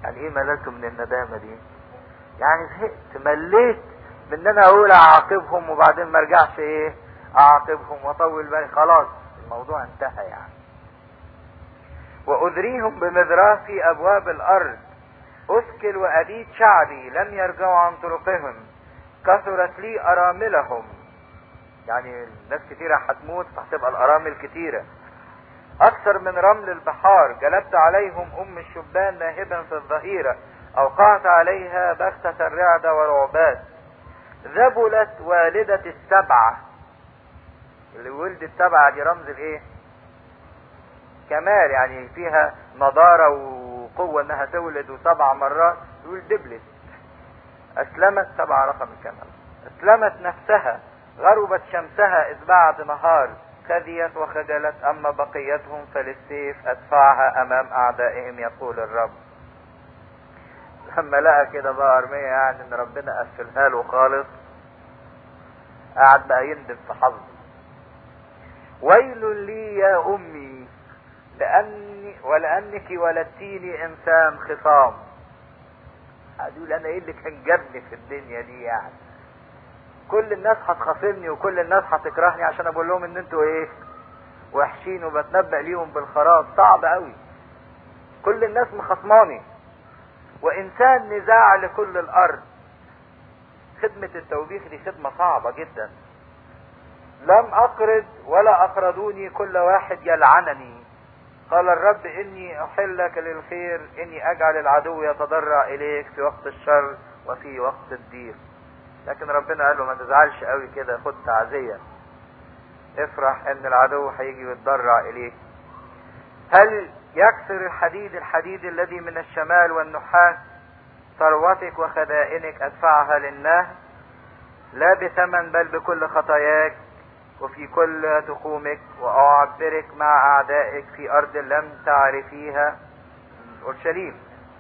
يعني ايه مللت من الندامة دي يعني زهقت مليت من ان انا اقول اعاقبهم وبعدين ما ارجعش ايه اعاقبهم واطول بالي خلاص الموضوع انتهى يعني واذريهم بمذراف ابواب الارض اسكل وابيد شعبي لم يرجعوا عن طرقهم كثرت لي اراملهم يعني ناس كتيرة هتموت فهتبقى الارامل كتيرة اكثر من رمل البحار جلبت عليهم ام الشبان ناهبا في الظهيرة اوقعت عليها بختة الرعد ورعبات ذبلت والدة السبعة اللي ولد السبعة دي رمز الايه كمال يعني فيها نضارة وقوة انها تولد وسبع مرات يقول دبلت اسلمت سبعة رقم الكمال اسلمت نفسها غربت شمسها اذ بعد نهار خذيت وخجلت اما بقيتهم فللسيف ادفعها امام اعدائهم يقول الرب لما لقى كده بقى ارمية يعني ان ربنا قفلها له خالص قعد بقى يندب في حظه ويل لي يا امي لاني ولانك ولدتيني انسان خصام هتقول انا ايه اللي كان جابني في الدنيا دي يعني كل الناس هتخاصمني وكل الناس هتكرهني عشان اقول لهم ان انتوا ايه وحشين وبتنبأ ليهم بالخراب صعب قوي كل الناس مخصماني وانسان نزاع لكل الارض خدمة التوبيخ دي خدمة صعبة جدا لم اقرض ولا اقرضوني كل واحد يلعنني قال الرب اني احلك للخير اني اجعل العدو يتضرع اليك في وقت الشر وفي وقت الضيق لكن ربنا قال له ما تزعلش قوي كده خد تعزية افرح ان العدو هيجي ويتضرع اليك هل يكسر الحديد الحديد الذي من الشمال والنحاس ثروتك وخدائنك ادفعها للنهر لا بثمن بل بكل خطاياك وفي كل تقومك واعبرك مع اعدائك في ارض لم تعرفيها اورشليم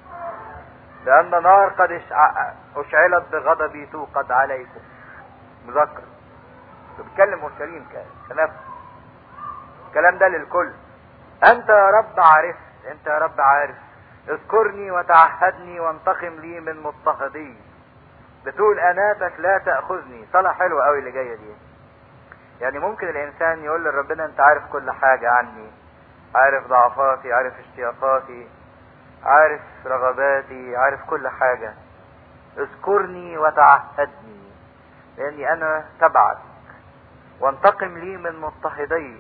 لان نار قد اشعلت بغضبي توقد عليكم مذكر بتكلم اورشليم كنفس الكلام ده للكل انت يا رب عارف انت يا رب عارف اذكرني وتعهدني وانتقم لي من مضطهدي بتقول اناتك لا تاخذني صلاه حلوه قوي اللي جايه دي يعني ممكن الانسان يقول لربنا انت عارف كل حاجه عني عارف ضعفاتي عارف اشتياقاتي عارف رغباتي عارف كل حاجه اذكرني وتعهدني لاني انا تبعك وانتقم لي من مضطهدي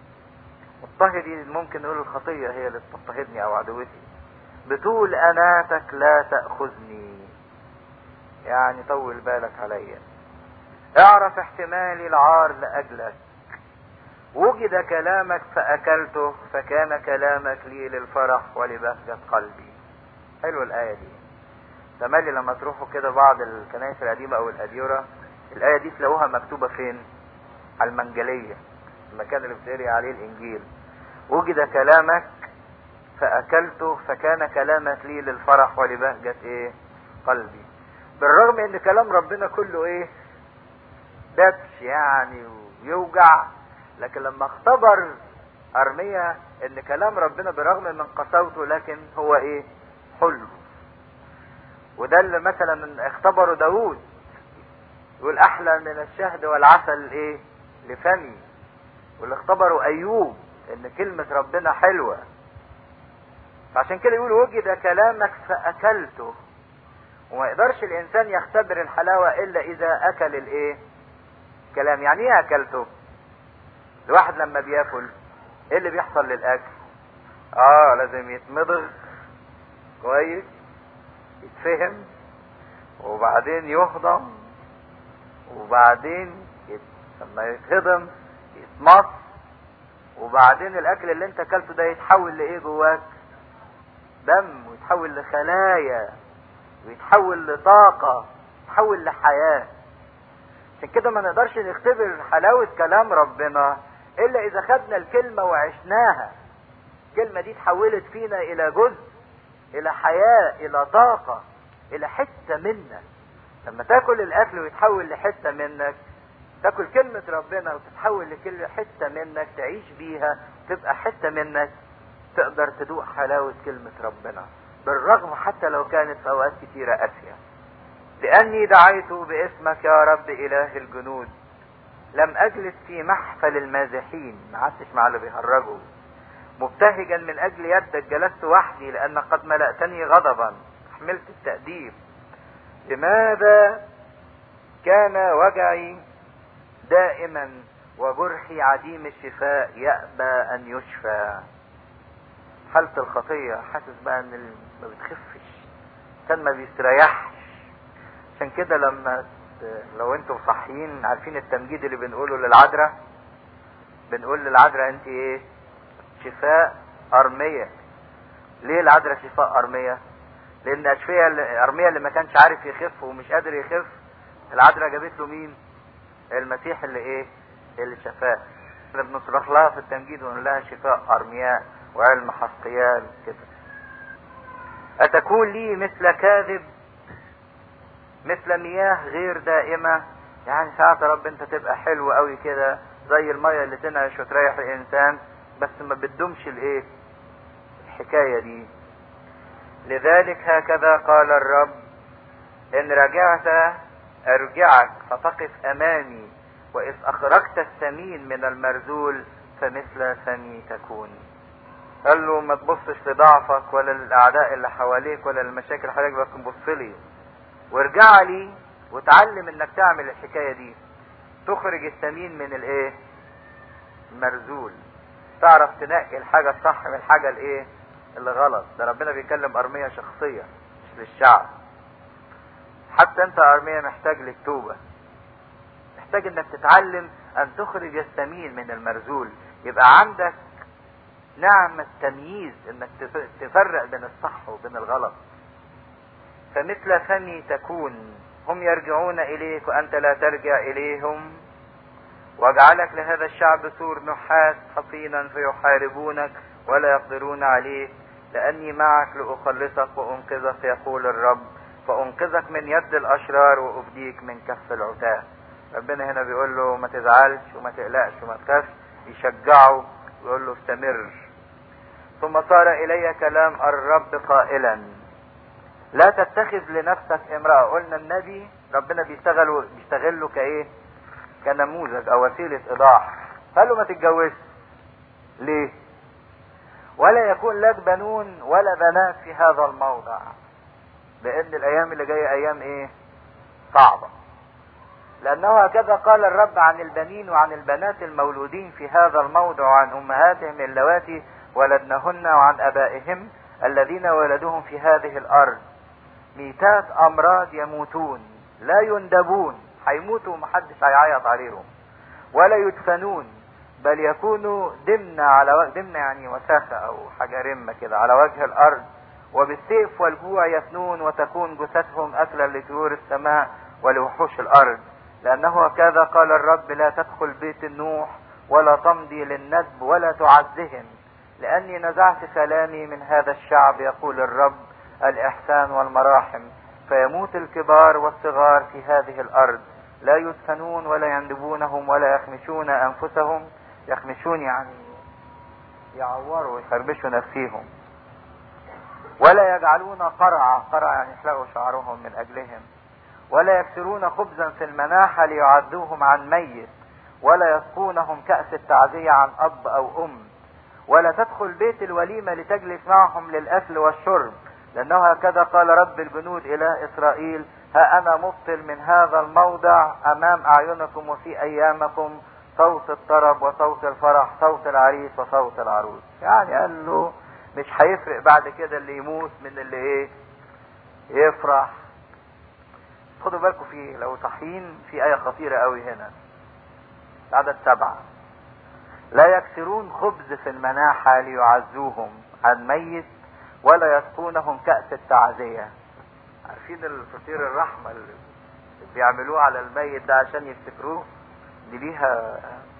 مضطهدي ممكن نقول الخطية هي اللي بتضطهدني او عدوتي بتقول اناتك لا تأخذني يعني طول بالك عليا اعرف احتمالي العار لأجلك وجد كلامك فأكلته فكان كلامك لي للفرح ولبهجة قلبي حلو الآية دي تملي لما تروحوا كده بعض الكنائس القديمة أو الأديرة الآية دي تلاقوها مكتوبة فين؟ على المنجلية المكان اللي بتقري عليه الإنجيل وجد كلامك فأكلته فكان كلامك لي للفرح ولبهجة إيه؟ قلبي بالرغم إن كلام ربنا كله إيه؟ دبش يعني ويوجع لكن لما اختبر أرمية إن كلام ربنا برغم من قساوته لكن هو إيه؟ حلو وده اللي مثلا اختبره داوود يقول احلى من الشهد والعسل ايه لفمي واللي اختبروا ايوب ان كلمة ربنا حلوة فعشان كده يقول وجد كلامك فاكلته وما يقدرش الانسان يختبر الحلاوة الا اذا اكل الايه كلام يعني ايه اكلته الواحد لما بياكل ايه اللي بيحصل للاكل اه لازم يتمضغ كويس يتفهم وبعدين يهضم وبعدين يت... لما يتهضم يتمص وبعدين الاكل اللي انت اكلته ده يتحول لايه جواك دم ويتحول لخلايا ويتحول لطاقة يتحول لحياة عشان كده ما نقدرش نختبر حلاوة كلام ربنا الا اذا خدنا الكلمة وعشناها الكلمة دي اتحولت فينا الى جزء الى حياة الى طاقة الى حتة منك لما تاكل الاكل ويتحول لحتة منك تاكل كلمة ربنا وتتحول لكل حتة منك تعيش بيها تبقى حتة منك تقدر تدوق حلاوة كلمة ربنا بالرغم حتى لو كانت في اوقات كتيرة قاسية لاني دعيت باسمك يا رب اله الجنود لم اجلس في محفل المازحين ما عدتش مع اللي بيهرجوا مبتهجا من اجل يدك جلست وحدي لان قد ملأتني غضبا حملت التأديب لماذا كان وجعي دائما وجرحي عديم الشفاء يأبى ان يشفى حالة الخطية حاسس بقى ان ما بتخفش كان ما بيستريحش عشان كده لما لو انتم صحيين عارفين التمجيد اللي بنقوله للعذراء بنقول للعذراء انت ايه شفاء ارمية ليه العذراء شفاء ارمية لان اشفية ارمية اللي ما كانش عارف يخف ومش قادر يخف العذراء جابت له مين المسيح اللي ايه اللي شفاه احنا بنصرخ لها في التمجيد ونقول لها شفاء ارمياء وعلم حسقيال كده اتكون لي مثل كاذب مثل مياه غير دائمة يعني ساعات يا رب انت تبقى حلو قوي كده زي المية اللي تنعش وتريح الانسان بس ما بتدومش الايه الحكاية دي لذلك هكذا قال الرب ان رجعت ارجعك فتقف امامي واذ اخرجت السمين من المرذول فمثل فمي تكون قال له ما تبصش لضعفك ولا للاعداء اللي حواليك ولا للمشاكل اللي حواليك بس بص لي وارجع لي وتعلم انك تعمل الحكايه دي تخرج السمين من الايه مرزول تعرف تنقي الحاجه الصح من الحاجه الايه اللي غلط ده ربنا بيكلم ارميه شخصيه مش للشعب حتى انت ارميه محتاج للتوبه محتاج انك تتعلم ان تخرج السمين من المرزول يبقى عندك نعمة تمييز انك تفرق بين الصح وبين الغلط فمثل فمي تكون هم يرجعون اليك وانت لا ترجع اليهم واجعلك لهذا الشعب سور نحاس حصينا فيحاربونك ولا يقدرون عليه لاني معك لاخلصك وانقذك يقول الرب فانقذك من يد الاشرار وافديك من كف العتاه ربنا هنا بيقول له ما تزعلش وما تقلقش وما تخافش يشجعه ويقول له استمر ثم صار الي كلام الرب قائلا لا تتخذ لنفسك امرأة قلنا النبي ربنا بيشتغل بيشتغله كايه كنموذج او وسيلة ايضاح قال له ما تتجوزش ليه ولا يكون لك بنون ولا بنات في هذا الموضع لان الايام اللي جايه ايام ايه صعبة لانه هكذا قال الرب عن البنين وعن البنات المولودين في هذا الموضع وعن امهاتهم اللواتي ولدنهن وعن ابائهم الذين ولدوهم في هذه الارض ميتات امراض يموتون لا يندبون هيموتوا ومحدش هيعيط عليهم ولا يدفنون بل يكونوا دمنة على و... دمنة يعني وساخة او حاجة رمة كده على وجه الارض وبالسيف والجوع يفنون وتكون جثثهم اكلا لطيور السماء ولوحوش الارض لانه هكذا قال الرب لا تدخل بيت النوح ولا تمضي للندب ولا تعزهم لاني نزعت كلامي من هذا الشعب يقول الرب الاحسان والمراحم فيموت الكبار والصغار في هذه الارض لا يدفنون ولا يندبونهم ولا يخمشون انفسهم يخمشون يعني يعوروا ويخربشوا نفسيهم ولا يجعلون قرعة قرعة يعني يحلقوا شعرهم من اجلهم ولا يكسرون خبزا في المناحة ليعدوهم عن ميت ولا يسقونهم كأس التعزية عن أب أو أم ولا تدخل بيت الوليمة لتجلس معهم للأكل والشرب لأنه هكذا قال رب الجنود إلى إسرائيل ها أنا مبطل من هذا الموضع أمام أعينكم وفي أيامكم صوت الطرب وصوت الفرح صوت العريس وصوت العروس يعني قال له مش هيفرق بعد كده اللي يموت من اللي ايه يفرح خدوا بالكم في لو صحيين في آية خطيرة قوي هنا عدد سبعة لا يكسرون خبز في المناحة ليعزوهم عن ميت ولا يسقونهم كأس التعزية عارفين الفطير الرحمة اللي بيعملوه على الميت ده عشان يفتكروه دي ليها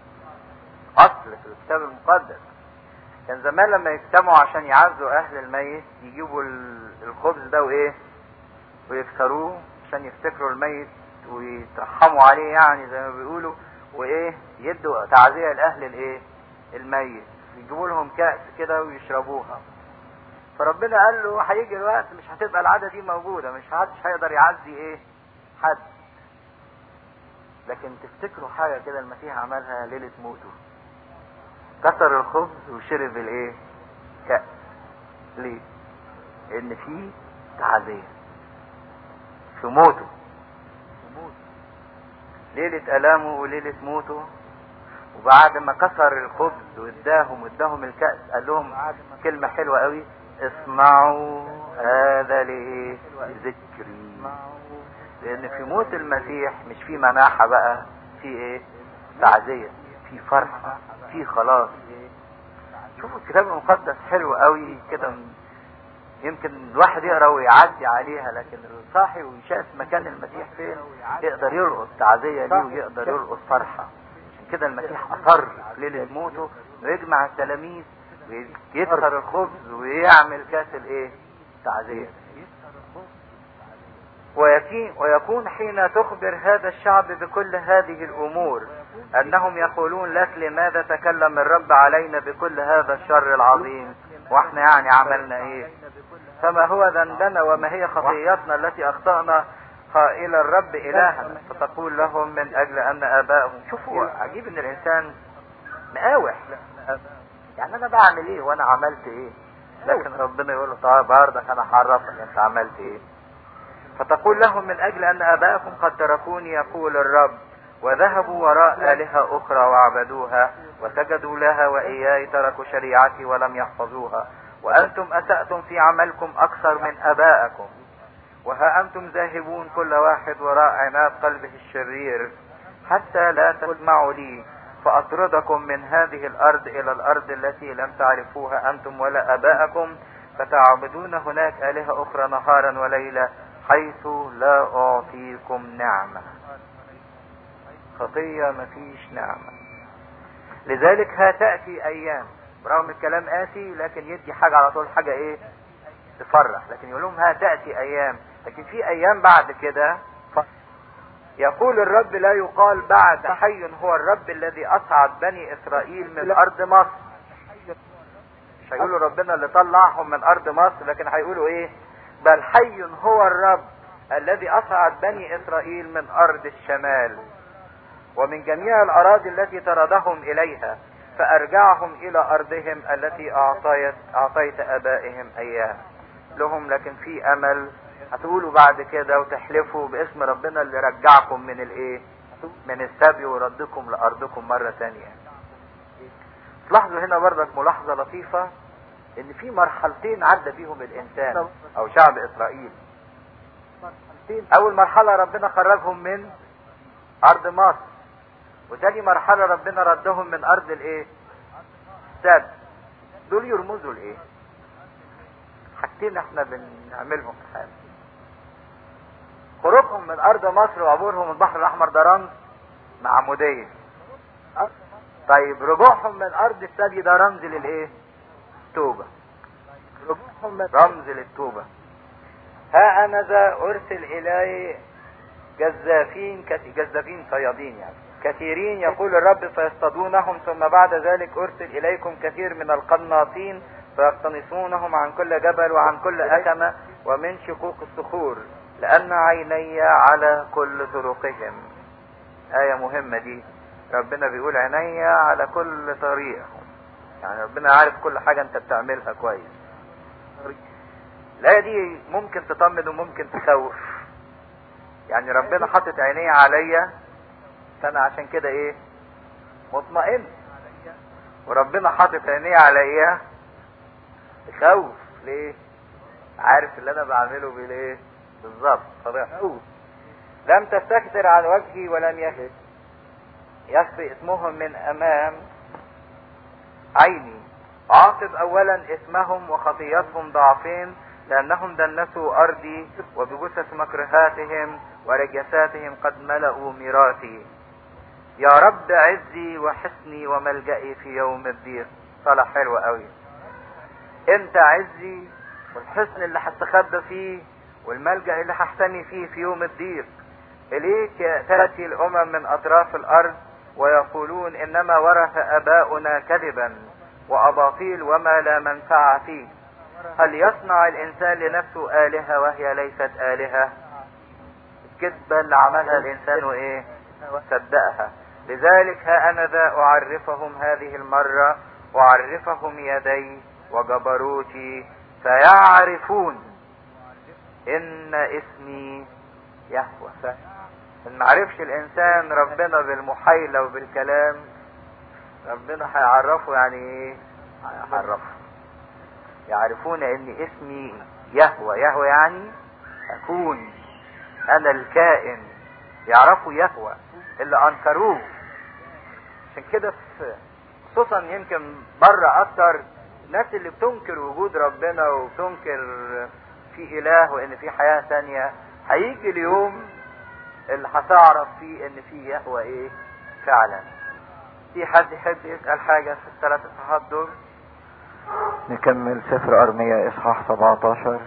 أصل في الكتاب المقدس كان زمان لما يجتمعوا عشان يعزوا أهل الميت يجيبوا الخبز ده وإيه ويكسروه عشان يفتكروا الميت ويترحموا عليه يعني زي ما بيقولوا وايه يدوا تعزيه لاهل الايه الميت يجيبوا لهم كاس كده ويشربوها فربنا قال له هيجي الوقت مش هتبقى العادة دي موجودة مش حدش هيقدر يعزي ايه حد لكن تفتكروا حاجة كده المسيح عملها ليلة موته كسر الخبز وشرب الايه كأس ليه لان في تعزية في موته ليلة ألامه وليلة موته وبعد ما كسر الخبز واداهم واداهم الكأس قال لهم كلمة حلوة قوي اصنعوا هذا لايه لذكري لان في موت المسيح مش في مناحة بقى في ايه تعزية في فرحة في خلاص شوفوا الكتاب المقدس حلو قوي كده يمكن الواحد يقرا ويعدي عليها لكن الصاحي ويشاف مكان المسيح فين يقدر يلقط تعزيه ليه ويقدر يلقط فرحه عشان كده المسيح اصر في ليله موته انه يجمع التلاميذ ويكسر الخبز ويعمل كاس الايه؟ تعزيه ويكين ويكون حين تخبر هذا الشعب بكل هذه الامور انهم يقولون لك لماذا تكلم الرب علينا بكل هذا الشر العظيم واحنا يعني عملنا ايه فما هو ذنبنا وما هي خطيتنا التي اخطأنا قائلا الرب الهنا فتقول لهم من اجل ان ابائهم شوفوا عجيب ان الانسان مقاوح يعني انا بعمل ايه وانا عملت ايه لكن ربنا يقول له طيب برضك انا هعرفك انت عملت ايه فتقول لهم من اجل ان ابائكم قد تركوني يقول الرب وذهبوا وراء آلهة أخرى وعبدوها وسجدوا لها وإياي تركوا شريعتي ولم يحفظوها وأنتم أسأتم في عملكم أكثر من أبائكم وها أنتم ذاهبون كل واحد وراء عناد قلبه الشرير حتى لا تسمعوا لي فأطردكم من هذه الأرض إلى الأرض التي لم تعرفوها أنتم ولا أباءكم فتعبدون هناك آلهة أخرى نهارا وليلة حيث لا أعطيكم نعمة خطية مفيش نعمة لذلك هتأتي أيام برغم الكلام قاسي لكن يدي حاجة على طول حاجة إيه تفرح لكن يقول لهم هتأتي أيام لكن في أيام بعد كده يقول الرب لا يقال بعد حي هو الرب الذي أصعد بني إسرائيل من أرض مصر مش هيقولوا ربنا اللي طلعهم من أرض مصر لكن هيقولوا إيه بل حي هو الرب الذي أصعد بني إسرائيل من أرض الشمال ومن جميع الأراضي التي طردهم إليها فأرجعهم إلى أرضهم التي أعطيت, أعطيت أبائهم أيام لهم لكن في أمل هتقولوا بعد كده وتحلفوا باسم ربنا اللي رجعكم من الايه من السبي وردكم لأرضكم مرة تانية تلاحظوا هنا برضك ملاحظة لطيفة ان في مرحلتين عدى بيهم الانسان او شعب اسرائيل اول مرحلة ربنا خرجهم من ارض مصر وتاني مرحلة ربنا ردهم من ارض الايه السد دول يرمزوا لايه حاجتين احنا بنعملهم في حياتنا خروجهم من ارض مصر وعبورهم البحر الاحمر ده رمز معمودية طيب رجوعهم من ارض السبي ده رمز للايه توبة رجوعهم من رمز للتوبة ها انا ذا ارسل الي جزافين جزافين صيادين يعني كثيرين يقول الرب فيصطادونهم ثم بعد ذلك ارسل اليكم كثير من القناطين فيقتنصونهم عن كل جبل وعن كل أكمة ومن شقوق الصخور لأن عيني على كل طرقهم آية مهمة دي ربنا بيقول عيني على كل طريقهم يعني ربنا عارف كل حاجة انت بتعملها كويس الآية دي ممكن تطمن وممكن تخوف يعني ربنا حاطط عينيه عليا فأنا عشان كده ايه مطمئن وربنا حاطط عينيه عليا خوف ليه عارف اللي انا بعمله بالايه بالظبط طبيعي خوف لم تستكثر عن وجهي ولم يهد يخفي اسمهم من امام عيني عاقب اولا اسمهم وخطيتهم ضعفين لانهم دنسوا ارضي وبجثث مكرهاتهم ورجساتهم قد ملأوا ميراثي يا رب عزي وحسني وملجئي في يوم الضيق صلاة حلوة قوي انت عزي والحصن اللي هستخبى فيه والملجأ اللي هحتمي فيه في يوم الضيق اليك تأتي الامم من اطراف الارض ويقولون انما ورث اباؤنا كذبا واباطيل وما لا منفعة فيه هل يصنع الانسان لنفسه آلهة وهي ليست آلهة الكذبة اللي عملها الانسان وايه صدقها لذلك ها انا ذا اعرفهم هذه المرة اعرفهم يدي وجبروتي سيعرفون ان اسمي يهوى ان معرفش الانسان ربنا بالمحايلة وبالكلام ربنا هيعرفه يعني ايه هيعرفه يعرفون ان اسمي يهوى يهوى يعني اكون انا الكائن يعرفوا يهوى اللي انكروه عشان كده خصوصا يمكن بره اكتر الناس اللي بتنكر وجود ربنا وبتنكر في اله وان في حياة تانية هيجي اليوم اللي هتعرف فيه ان في يهوى ايه فعلا في حد يحب يسأل حاجة في الثلاث اصحاحات دول نكمل سفر أرمية إصحاح 17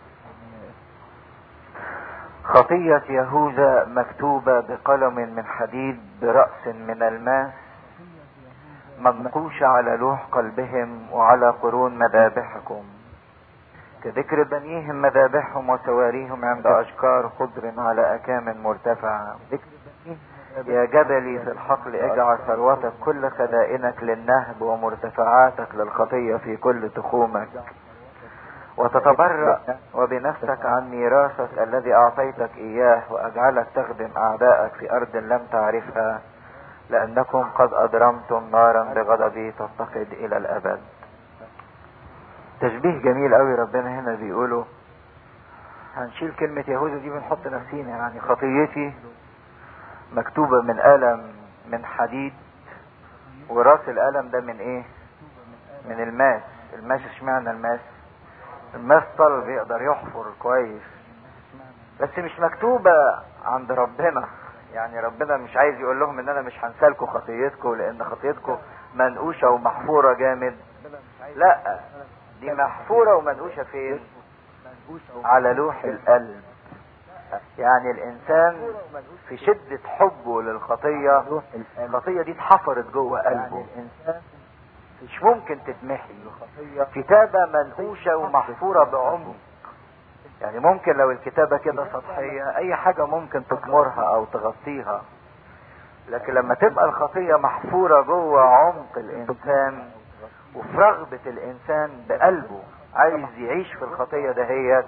خطية يهوذا مكتوبة بقلم من حديد برأس من الماس منقوشة على لوح قلبهم وعلى قرون مذابحكم كذكر بنيهم مذابحهم وسواريهم عند أشكار خضر على أكام مرتفعة يا جبلي في الحقل اجعل ثروتك كل خدائنك للنهب ومرتفعاتك للخطية في كل تخومك وتتبرأ وبنفسك عن ميراثك الذي أعطيتك إياه وأجعلك تخدم أعدائك في أرض لم تعرفها لأنكم قد أضرمتم نارا بغضبي تتقد إلى الأبد تشبيه جميل قوي ربنا هنا بيقوله هنشيل كلمة يهوذا دي بنحط نفسينا يعني خطيتي مكتوبة من قلم من حديد وراس القلم ده من ايه من الماس الماس اشمعنى الماس الماس طلب يقدر يحفر كويس بس مش مكتوبة عند ربنا يعني ربنا مش عايز يقول لهم ان انا مش هنسالكم خطيتكم لان خطيتكم منقوشة ومحفورة جامد لا دي محفورة ومنقوشة فين على لوح القلب يعني الانسان في شدة حبه للخطية الخطية دي اتحفرت جوه قلبه مش ممكن تتمحي كتابة منقوشة ومحفورة بعمق يعني ممكن لو الكتابة كده سطحية اي حاجة ممكن تكمرها او تغطيها لكن لما تبقى الخطية محفورة جوه عمق الانسان وفي رغبة الانسان بقلبه عايز يعيش في الخطية دهيت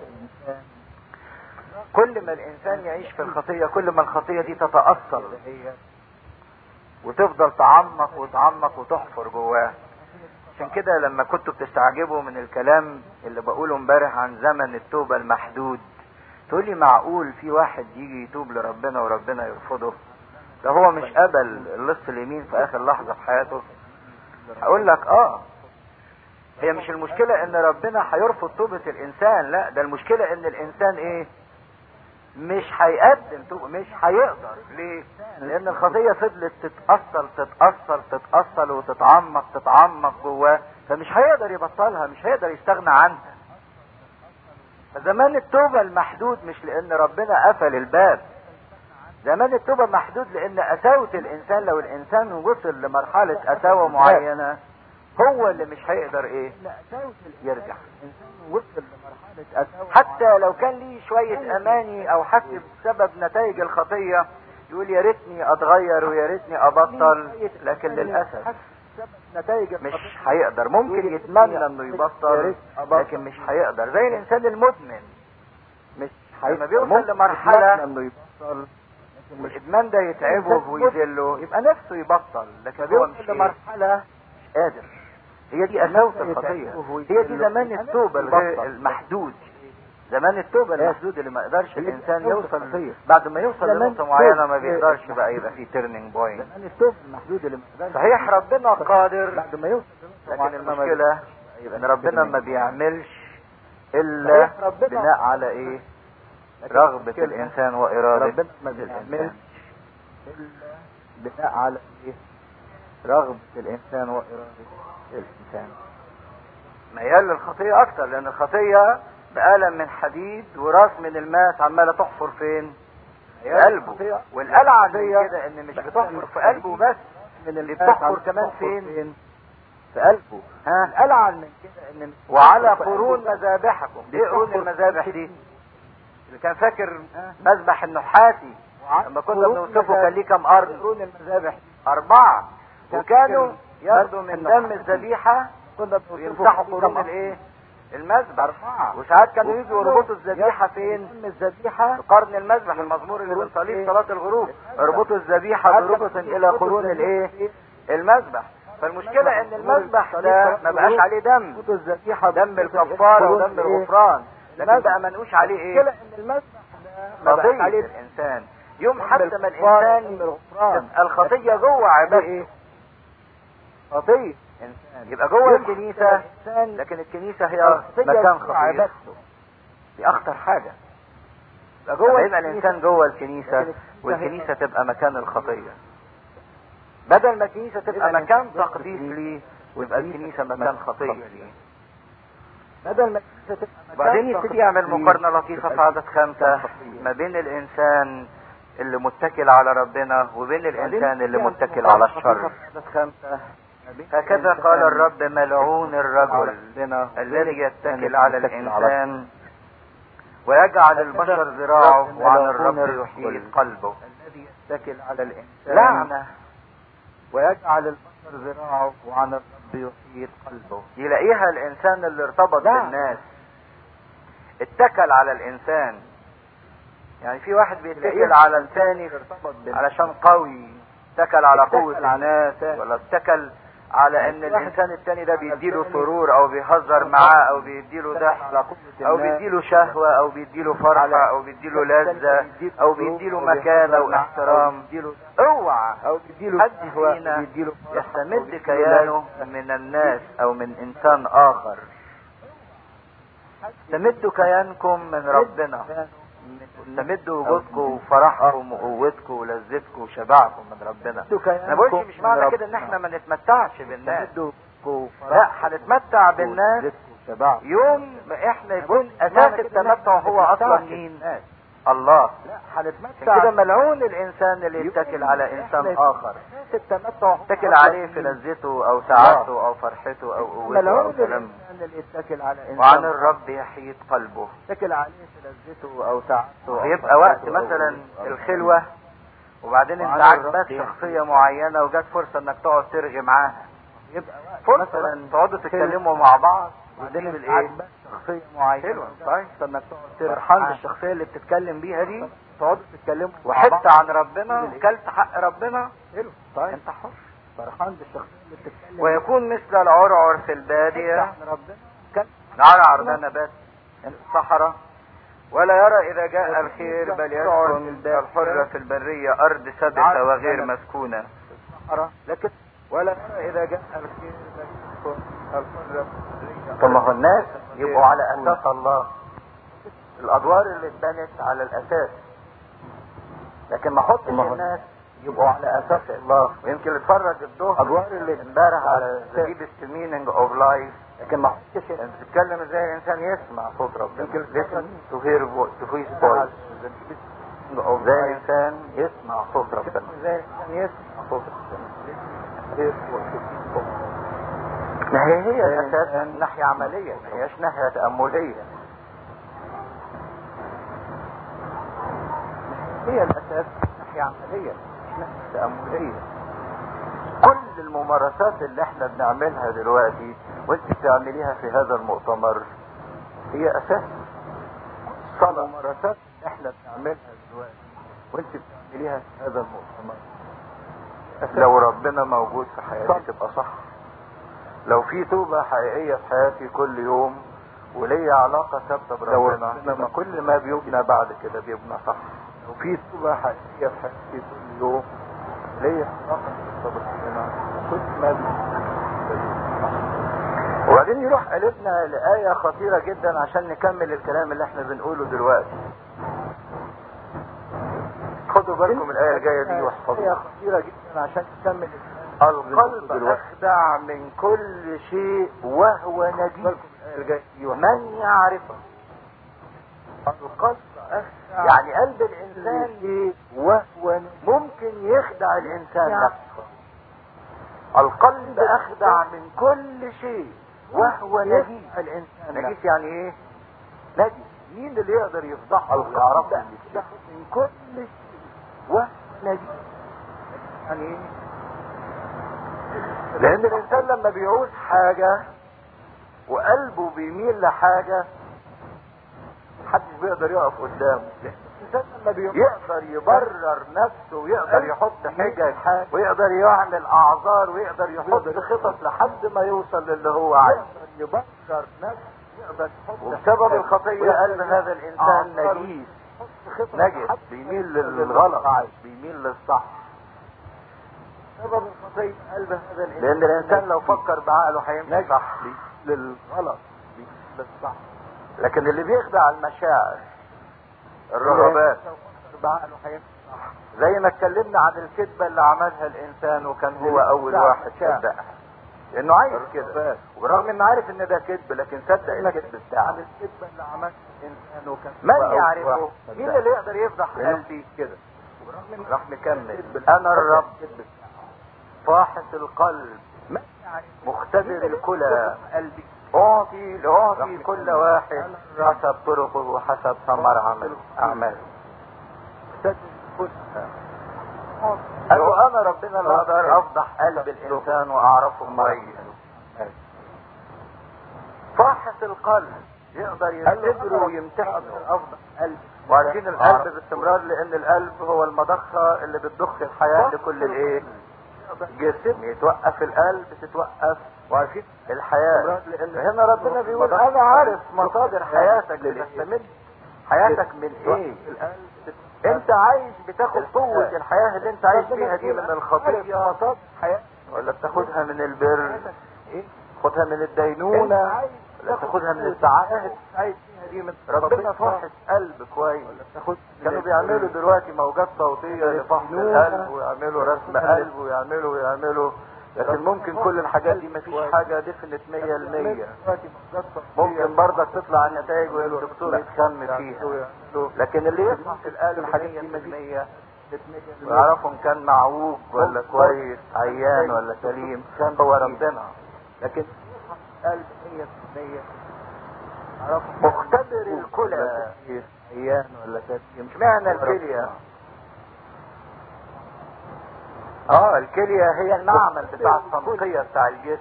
كل ما الانسان يعيش في الخطية كل ما الخطية دي تتأثر وتفضل تعمق وتعمق وتحفر جواه عشان كده لما كنتوا بتستعجبوا من الكلام اللي بقوله امبارح عن زمن التوبة المحدود تقولي معقول في واحد يجي يتوب لربنا وربنا يرفضه ده هو مش قبل اللص اليمين في اخر لحظة في حياته هقول لك اه هي مش المشكلة ان ربنا هيرفض توبة الانسان لا ده المشكلة ان الانسان ايه مش هيقدم توبة مش هيقدر ليه لان الخطية فضلت تتأصل تتأصل تتأصل وتتعمق تتعمق جواه فمش هيقدر يبطلها مش هيقدر يستغنى عنها فزمان التوبة المحدود مش لان ربنا قفل الباب زمان التوبة محدود لان قساوة الانسان لو الانسان وصل لمرحلة قساوة معينة هو اللي مش هيقدر ايه يرجع حتى لو كان ليه شوية اماني او حس بسبب نتائج الخطية يقول يا ريتني اتغير ويا ريتني ابطل لكن للاسف مش هيقدر ممكن يتمنى انه يبطل لكن مش هيقدر زي الانسان المدمن مش لما بيوصل لمرحلة انه يبطل الادمان ده يتعبه ويذله يبقى نفسه يبطل لكن هو مش لمرحلة مش قادر هي دي قساوة الخطية هي دي زمان التوبة الغير المحدود زمان التوبة المحدود اللي ما يقدرش الانسان يوصل بعد ما يوصل لنقطة معينة ما بيقدرش بقى يبقى في تيرنينج بوينت زمان التوبة المحدود اللي ما يقدرش صحيح ربنا قادر بعد ما يوصل لكن المشكلة ان ربنا ما بيعملش الا بناء على ايه رغبة الانسان وارادة الانسان بناء على ايه رغبة الانسان وارادة الانسان ميال للخطية اكتر لان الخطية بقلم من حديد وراس من الماس عمالة تحفر فين في قلبه والقلعة دي كده ان مش بتحفر في قلبه بس من اللي بتحفر كمان فين في في قلبه ها الألعن من كده ان وعلى في قرون قلبه مذابحكم دي ايه قرون تحفر المذابح في دي اللي كان فاكر ها؟ مذبح النحاسي وع- لما كنا قرون بنوصفه المذابح. كان ليه كام ارض قرون المذابح اربعة كان وكانوا فاكر ياخدوا مذبح من دم النحاسي. الذبيحة كنا بنوصفه ويمسحوا في قرون كم الايه المذبح أربعة وساعات كانوا يجوا وكانوا يربطوا الذبيحة فين دم الذبيحة في قرن المذبح المزمور اللي قرون بنصليه في إيه؟ صلاة الغروب اربطوا الذبيحة ساعات بربط كانوا الى يربطوا قرون الذبيحة الايه المذبح فالمشكلة ان المذبح ده ما بقاش عليه دم يربطوا الذبيحة دم الكفارة قرون ودم إيه؟ الغفران لكن المذبح. بقى منقوش عليه المشكلة ايه ان المذبح ده ما بقاش قضية عليه الانسان يوم دم حتى ما الكفارة، الانسان دم الغفران تبقى الخطية جوه عليه عبادته ايه خطية انسان يبقى جوه يوم الكنيسة الإنسان لكن الكنيسة هي الخطية مكان جوه خطية عبادته دي اخطر حاجة يبقى جوه جوه يبقى الانسان جوه الكنيسة والكنيسة تبقى مكان الخطية بدل ما الكنيسة تبقى يبقى مكان الإنسان تقديس ليه ويبقى الكنيسة مكان خطية ليه بدل ما الكنيسة تبقى مكان وبعدين يبتدي يعمل تقديس مقارنة لطيفة في عدد خمسة ما بين الإنسان اللي متكل على ربنا وبين الإنسان اللي متكل على الشر هكذا قال الرب ملعون الرجل الذي يتكل على الإنسان ويجعل البشر ذراعه وعن الرب يحيط قلبه الذي يتكل على الإنسان لعنة ويجعل البشر ذراعه وعن الرب يحيط قلبه يلاقيها الإنسان اللي ارتبط لعنة. بالناس اتكل على الإنسان يعني في واحد بيتكل يلاقيها على الثاني ارتبط بال- علشان قوي اتكل على اتكل قوة على الناس الإنسان. ولا اتكل على ان واحد الانسان التاني ده بيديله الثاني سرور او بيهزر معاه او بيديله اتكل ضحك على قوة او الناس. بيديله شهوة او بيديله فرحة او بيديله لذة او بيديله مكانة واحترام بيديله اوعى او بيديله حد شهوة، فينا أو بيديله فرح، أو يستمد بيديله كيانه لذة. من الناس او من انسان اخر استمدوا كيانكم من ربنا استمدوا وجودكم وفرحكم وقوتكم ولذتكم وشبعكم من ربنا انا بقولش مش معنى كده ان احنا ما نتمتعش بالناس لا هنتمتع بالناس يوم ما احنا يكون اساس التمتع هو اصلا مين الله لا عشان هنتمتع كده ملعون الانسان اللي يتكل على انسان اخر التمتع يتكل عليه في لذته او سعادته او فرحته او قوته او ملعون كلامه الانسان اللي يتكل على انسان وعن الرب يحيط قلبه يتكل عليه في لذته او سعادته أو ويبقى وقت فرحته أو- مثلا أو- الخلوة وبعدين انت وعن عاجبك الرب يحيط. شخصية معينة وجات فرصة انك تقعد ترغي معاها يبقى وقت فرصة مثلا تقعدوا تتكلموا مع بعض وبعدين وبعدين انت الايه عاجبك شخصيه معينه حلوة طيب انك تقعد ترغي فرحان معاها. بالشخصية اللي بتتكلم بيها دي تقعدوا تتكلموا مع وحدت بعض. عن ربنا وكلت حق ربنا حلو طيب انت حر فرحان بالشخصيه اللي بتتكلم ويكون مثل العرعر في البادية عن ربنا كان عرعر ده نبات الصحراء ولا يرى إذا جاء الخير بل يسكن الحرة في البرية أرض ثابتة وغير مسكونة الصحراء لكن ولا يرى اذا جاء الخير بل يكون الحرة طب ما هو الناس يبقوا على أساس الله الأدوار اللي اتبنت على الأساس لكن ما احطش ما هو- الناس يبقوا على أساس الله ويمكن اتفرج الظهر أدوار اللي امبارح على The Deepest Meaning of Life لكن ما حطش انت بتتكلم ازاي الانسان يسمع صوت ربنا listen to hear vo- to his voice ازاي الانسان يسمع صوت ربنا ازاي الانسان يسمع صوت ربنا ما هي هي الاساس ناحية عملية ما هياش ناحية تأملية هي الاساس ناحية عملية مش ناحية تأملية كل الممارسات اللي احنا بنعملها دلوقتي وانت بتعمليها في هذا المؤتمر هي اساس صلاة الممارسات اللي احنا بنعملها دلوقتي وانت بتعمليها في هذا المؤتمر لو ربنا موجود في حياتي تبقى صح لو في توبة حقيقية في حياتي كل يوم وليا علاقة ثابتة لو بربنا ربنا يبقى كل ما بيبنى بعد كده بيبنى صح لو في توبة حقيقية في حياتي كل يوم ليا علاقة بربنا كل ما وبعدين يروح قلبنا لآية خطيرة جدا عشان نكمل الكلام اللي احنا بنقوله دلوقتي خدوا بالكم من الآية الجاية دي هي واحفظوها خطيرة جدا عشان تكمل القلب أخدع من كل شيء وهو نجيب بالكم الآية الجاية دي من يعرفه القلب أخدع يعني قلب الإنسان شيء وهو ممكن يخدع الإنسان نفسه القلب القلب اخدع من كل شيء وهو نجيس الانسان نجيس يعني ايه نجس مين اللي يقدر يفضحه القلب ويعرفه أخدع من كل شيء وهو نجيس يعني ايه لان الانسان لما بيعوز حاجة وقلبه بيميل لحاجة محدش بيقدر يقف قدامه الانسان لما بي- يقدر يبرر نفسه ويقدر يحط حجج ويقدر يعمل اعذار ويقدر يحط خطط لحد ما يوصل للي هو عايزه يبرر نفسه يقدر يحط وبسبب الخطية قلب هذا الانسان نجيس نجس بيميل للغلط بيميل للصح سبب الخطية قلب هذا الانسان لان الانسان لو فكر بعقله هيمشي صح للغلط للصح لكن اللي بيخدع المشاعر الرغبات لو فكر بعقله هيمشي صح زي ما اتكلمنا عن الكذبة اللي عملها الانسان وكان هو اول واحد صدقها لانه عايز كده وبالرغم انه عارف ان ده كذب لكن صدق الكذب بتاعه عن الكذبة اللي عملها الانسان وكان من هو أول يعرفه واحد مين صدقها. اللي يقدر يفضح لأنه قلبي كده وبرغم إن راح مكمل الكذب انا الرب الكذب فاحص القلب من يعرف مختبر الكلى قلبي اعطي لاعطي رحمة كل الله. واحد حسب طرقه وحسب ثمر عمل اعماله مختبر كل لو انا ربنا اللي اقدر افضح قلب الانسان واعرفه كويس فاحص القلب يقدر يختبره ويمتحنه افضل قلب وعارفين القلب باستمرار لان القلب هو المضخة اللي بتضخ الحياة لكل الايه جسم يتوقف القلب تتوقف وعارفين الحياة هنا ربنا بيقول انا عارف مصادر حياتك بتستمد حياتك من ايه انت عايش بتاخد قوة الحياة اللي انت عايش فيها دي من الخطية حياة ولا بتاخدها من البر ايه خدها من الدينونة ولا تاخدها من السعادة عايز فيها دي من ربنا فاحص قلب كويس تاخد كانوا بيعملوا دلوقتي موجات صوتية لفحص القلب ويعملوا رسم قلب ويعملوا ويعملوا لكن ممكن كل الحاجات دي مفيش حاجة دفنت مية المية ممكن برضك تطلع النتائج والدكتور يتخم فيها لكن اللي يفحص القلب الحاجات دي مية المية ويعرفوا ان كان معوج ولا كويس عيان ولا سليم كان هو ربنا لكن قلب 100% مختبر الكلى عيان ولا سليم مش معنى الكلية اه الكلية هي المعمل بتاع التنقية بتاع الجسم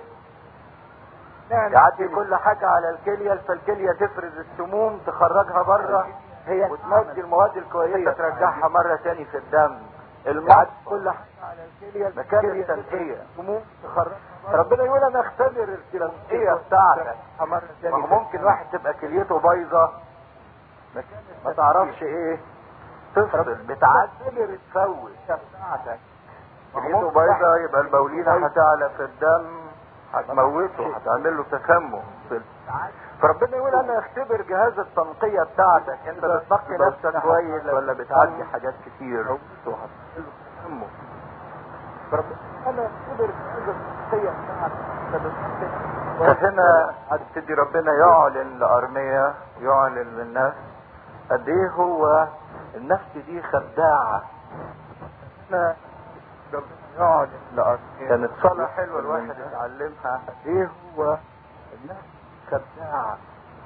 يعدي كل حاجة على الكلية فالكلية تفرز السموم تخرجها بره هي وتمد المواد الكويسة ترجعها مرة تاني في الدم يعدي المعد كل حاجة على الكلية مكان الكلية التنقية سموم تخرجها ربنا يقول انا اختبر التنقية بتاعتك مرة ما تانية هو ممكن واحد تبقى كليته بايظة ما تعرفش ايه تفصل بتعدي تفوت بتاعتك كليته بايظة يبقى البولينة هتعلى في الدم هتموته هتعمل له تسمم فربنا يقول انا اختبر جهاز التنقية بتاعتك انت بتنقي نفسك كويس ولا بتعدي حاجات كتير تسمم فربنا انا قدر هذا الشخصية بتاعتك فهنا هتبتدي ربنا يعلن لأرمية يعلن للناس قد ايه هو النفس دي خداعة ربنا يعلن لأرضيه كانت صلاة حلوة الواحد يتعلمها ايه هو النفس خداعة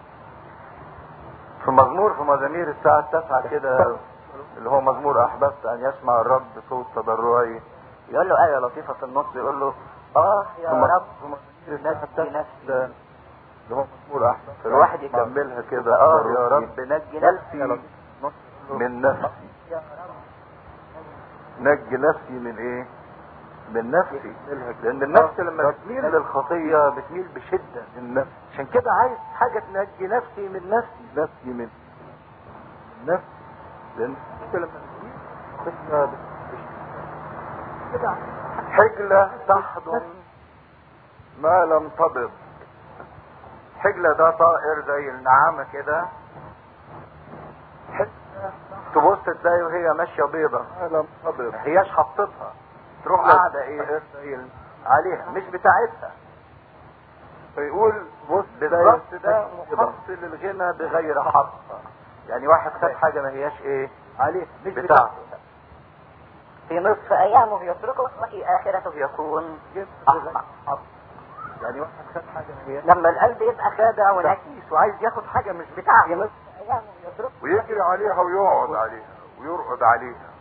في مزمور في مزامير الساعة التاسعة كده اللي هو مزمور أحببت أن يسمع الرب صوت تضرعي يقول له آية لطيفة في النص يقول له آه يا ثم- رب ثم نجي نفسي اللي هو مزمور احسن الواحد يكملها كده آه يا رب نجي نفسي من نفسي نجي نفسي من ايه من نفسي لان النفس لما بتميل للخطية بتميل بشدة النفس عشان كده عايز حاجة تنجي نفسي من نفسي نفسي من النفس لان انت لما تقول كده حجلة تحضن ما لم تبض حجلة ده طائر زي النعامة كده حجلة تبص تلاقي وهي ماشية بيضة لم تبر ما هياش حطتها تروح قاعدة ايه عليها مش بتاعتها فيقول بص بالظبط ده محصل الغنى بغير حصة يعني واحد خد حاجة ما هياش ايه عليه مش بتاعته في نصف ايامه يتركه وفي اخرته يكون احمق يعني واحد خد حاجه هي لما القلب يبقى خادع ونكيس وعايز ياخد حاجه مش بتاعته في نصف ايامه يتركه ويجري عليها ويقعد عليها ويرقد عليها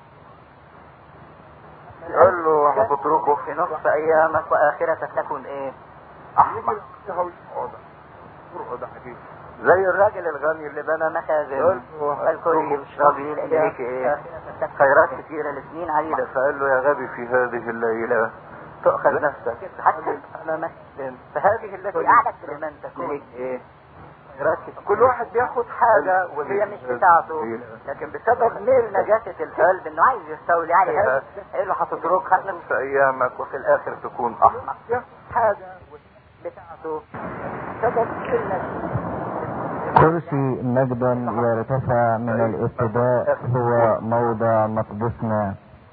قال له هتتركه في نصف ايامك واخرتك تكون ايه احمق يجري عليها ويقعد يرقد عليها زي الراجل الغني اللي بنى مخازن قال له قال كل يشرب ليك ايه خيرات كثيرة لسنين عديدة فقال له يا غبي في هذه الليلة تؤخذ نفسك حتى انا مسلم فهذه التي اعلت لمن تكون ايه خيرات كتير. كل واحد بياخد حاجة وهي مش بتاعته لكن بسبب ميل نجاسة القلب انه عايز يستولي عليها قال له هتتركها في ايامك وفي الاخر تكون احمق حاجة بتاعته بسبب ميل نجاسة كرسي مجد يرتفع من الابتداء هو موضع مقدسنا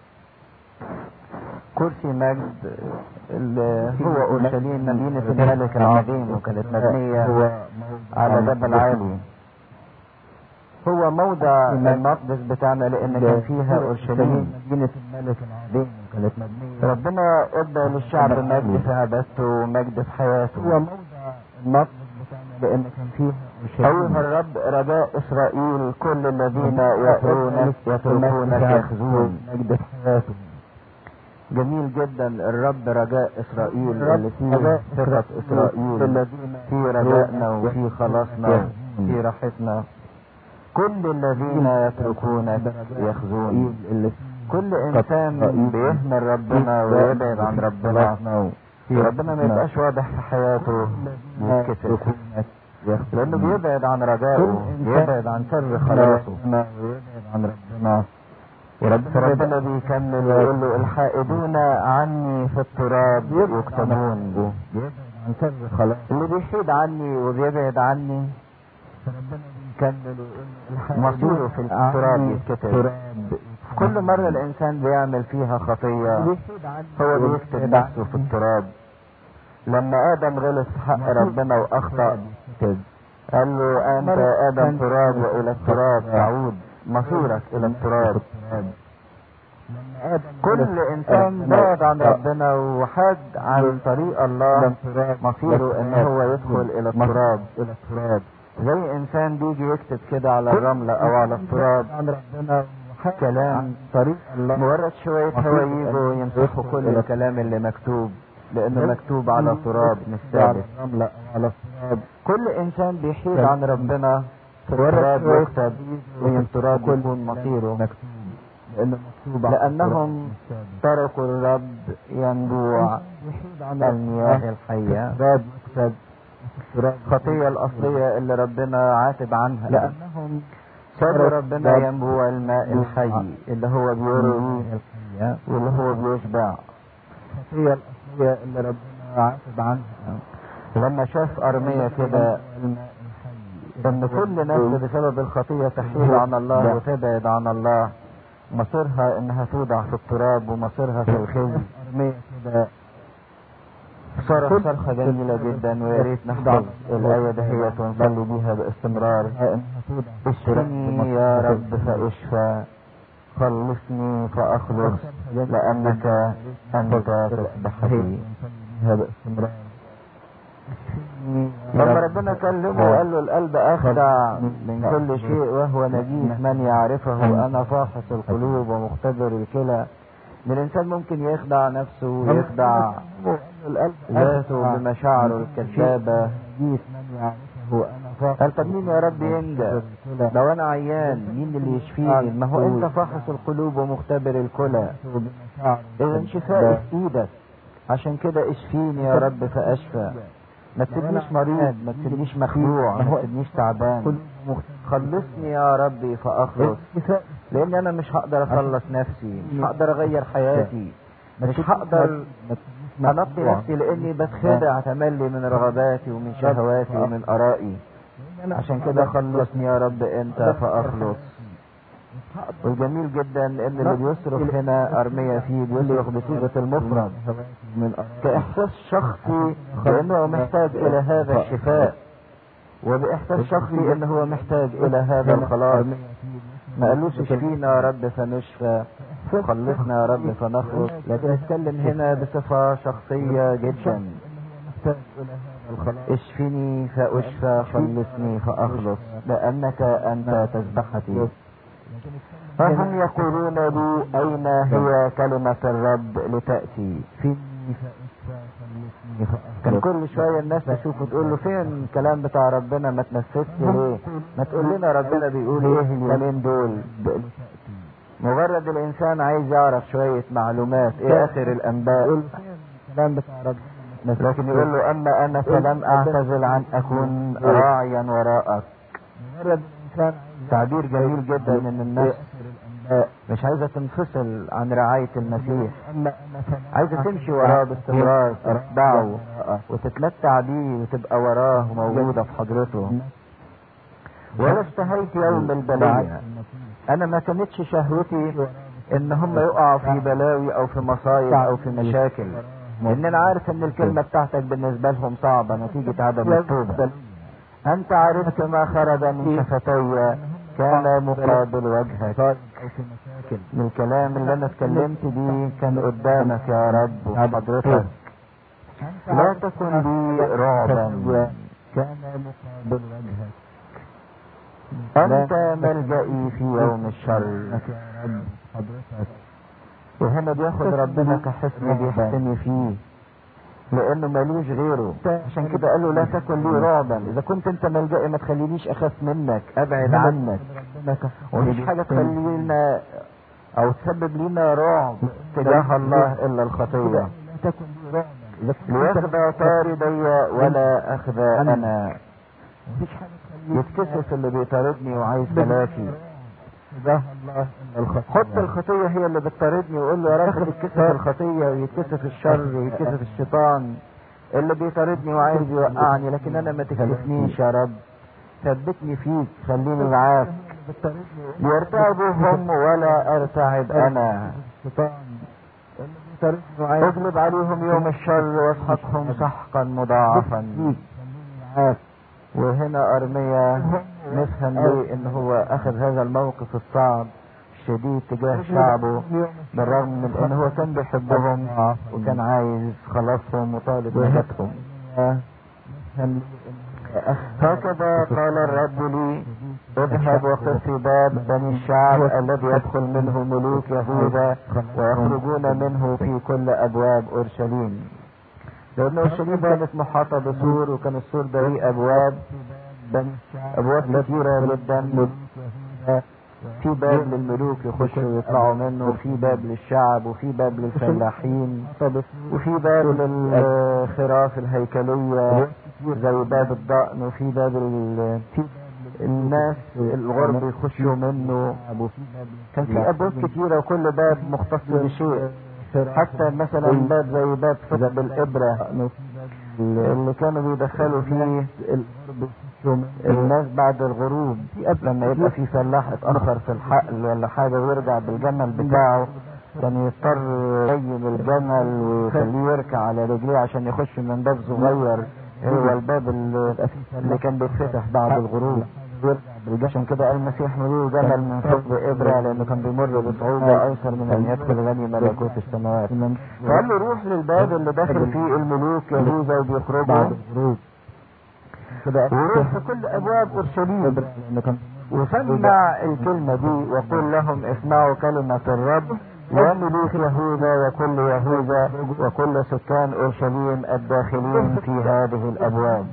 كرسي مجد اللي هو اورشليم مدينة الملك العظيم وكانت مبنية على جبل عالي هو موضع المقدس بتاعنا لان كان فيها اورشليم مدينة الملك العظيم وكانت مبنية ربنا ادى للشعب مجد في عبادته ومجد في حياته هو موضع المقدس بتاعنا لان كان فيها أيها الرب رجاء إسرائيل كل الذين يترونك يتركونك يخزون مجد في حياته جميل جدا الرب رجاء إسرائيل اللي فيه ثقة إسرائيل في رجائنا وفي خلاصنا في راحتنا كل الذين يتركونك يخزون كل إنسان بيهمل ربنا ويبعد عن ربنا ربنا ما يبقاش واضح في حياته يتكسر لانه بيبعد عن رجائه بيبعد عن سر خلاصه ويبعد عن ربنا وربنا بيكمل ويقول له الحائدون عني في التراب يكتبون بيبعد عن سر خلاصه اللي بيحيد عني وبيبعد عني ربنا بيكمل ويقول له مصيره في التراب يتكتب كل مرة الإنسان بيعمل فيها خطية هو بيكتب نفسه في التراب لما آدم غلط في حق ربنا وأخطأ قال له أنت يا آدم تراب وإلى التراب تعود مصيرك إلى التراب كل إنسان بعد عن ربنا وحاد عن طريق الله مصيره إن هو يدخل إلى التراب إلى التراب زي إنسان بيجي يكتب كده على الرملة أو على التراب كلام طريق الله مجرد شوية هوا يجوا يمسحوا كل الكلام اللي مكتوب لانه مكتوب على تراب مش ثابت على التراب كل انسان بيحيد عن ربنا في التراب يكتب ومن التراب يكون مصيره مكتوب لانه مكتوب لانهم تركوا الرب ينبوع المياه الحية الخطية الأصلية اللي ربنا عاتب عنها لأنهم سابوا ربنا ينبوع الماء الحي اللي هو بيروي واللي هو بيشبع الخطية الأصلية اللي ربنا عاتب عنها لما شاف أرمية كده ان كل نفس بسبب الخطية تحيل عن الله وتبعد عن الله مصيرها انها توضع في التراب ومصيرها في الخزي أرمية كده صرخ صرخة جميلة جدا ويا ريت نحفظ الآية دهيت ونصلي بيها باستمرار اشفني يا رب فاشفى خلصني فأخلص لأنك أنت تصبح لي لما ربنا كلمه وقال له القلب أخدع من كل شيء وهو نجيس من يعرفه أنا فاحص القلوب ومختبر الكلى الإنسان ممكن يخدع نفسه ويخدع ذاته بمشاعره الكذابة قال طب مين يا رب ينجى لو انا عيان مين اللي يشفيني ما هو انت فاحص القلوب ومختبر الكلى اذا شفائي في ايدك عشان كده اشفيني يا رب فاشفى ما تسيبنيش مريض ما تسيبنيش مخلوع ما تسيبنيش تعبان خلصني يا ربي فاخلص لان انا مش هقدر اخلص نفسي مش هقدر اغير حياتي مش هقدر انقي نفسي لاني بتخدع تملي من رغباتي ومن شهواتي ومن ارائي عشان كده خلصني يا رب انت فاخلص والجميل جدا ان اللي بيصرخ هنا ارمية فيه بيصرخ بصيغة المفرد كاحساس شخصي بانه محتاج الى هذا الشفاء وباحساس شخصي انه هو محتاج الى هذا الخلاص ما قالوش اشفينا يا رب فنشفى خلصنا يا رب فنخلص لكن اتكلم هنا بصفة شخصية جدا اشفني فاشفى خلصني فاخلص لانك انت تذبحتي فهم يقولون لي اين هي كلمة الرب لتأتي كان كل شوية الناس تشوفه تقول له فين الكلام بتاع ربنا ما تنفذش ليه ما تقول لنا ربنا بيقول ايه اليومين دول مجرد الانسان عايز يعرف شوية معلومات ايه اخر الانباء الكلام بتاع ربنا لكن يقول له اما انا فلم اعتزل عن اكون راعيا وراءك مجرد الانسان تعبير جميل جدا ان الناس مش عايزة تنفصل عن رعاية المسيح عايزة تمشي وراه باستمرار تتبعه وتتمتع بيه وتبقى وراه وموجودة في حضرته ولا اشتهيت يوم البلايا انا ما كانتش شهوتي ان هم يقعوا في بلاوي او في مصايب او في مشاكل لان انا عارف ان الكلمة بتاعتك بالنسبة لهم صعبة نتيجة عدم التوبة انت عرفت ما خرج من شفتي كان مقابل وجهك من الكلام اللي انا اتكلمت بيه كان قدامك يا رب وحضرتك لا تكن لي رعبا كان مقابل وجهك انت ملجئي في يوم الشر وهنا بياخد ربنا كحسن بيحسني فيه لانه مالوش غيره عشان كده قال له لا تكن لي رعبا اذا كنت انت ملجئي ما تخلينيش اخاف منك ابعد عنك ومفيش حاجه تخلينا او تسبب لنا رعب تجاه الله الا الخطيه لياخذ طاردي ولا اخذ انا يتكسف اللي بيطاردني وعايز تلافي حط الخطية هي اللي بتطاردني وقول له يا رب يتكسف الخطية ويتكسف الشر ويتكسف الشيطان اللي بيطاردني وعايز يوقعني لكن انا ما تكسفنيش يا رب ثبتني فيك خليني معاك يرتعبوا هم ولا ارتعب انا اغلب عليهم يوم الشر واسحقهم سحقا مضاعفا وهنا ارميا نفهم ليه ان هو اخذ هذا الموقف الصعب الشديد تجاه شعبه بالرغم من ان هو كان بيحبهم وكان عايز خلاصهم وطالب نجاتهم هكذا قال الرب لي اذهب وقف في باب بني الشعب الذي يدخل منه ملوك يهوذا ويخرجون منه في كل ابواب اورشليم لان اورشليم كانت محاطه بسور وكان السور ده ليه ابواب ابواب كثيره جدا في باب للملوك يخشوا ويطلعوا منه وفي باب للشعب وفي باب للفلاحين وفي باب للخراف الهيكليه زي باب الضأن وفي باب الناس الغرب يخشوا منه كان في ابواب كثيره وكل باب مختص بشيء حتى مثلا باب زي باب ثقب الابره اللي كانوا بيدخلوا فيه الناس بعد الغروب لما يبقى في فلاح اتاخر في الحقل ولا حاجه ويرجع بالجمل بتاعه كان يضطر يريم الجمل ويخليه يركع على رجليه عشان يخش من باب صغير هو الباب اللي, اللي كان بيتفتح بعد الغروب عشان كده قال المسيح ملوه جمل من ثقب ابره لانه كان بيمر بصعوبه ايسر من ان يدخل غني ملكوت السماوات فقال له روح للباب اللي داخل فيه الملوك يهوذا وبيخرجوا وروح في كل ابواب اورشليم وسمع الكلمه دي وقل لهم اسمعوا كلمه الرب يا ملوك يهوذا وكل يهوذا وكل سكان اورشليم الداخلين في هذه الابواب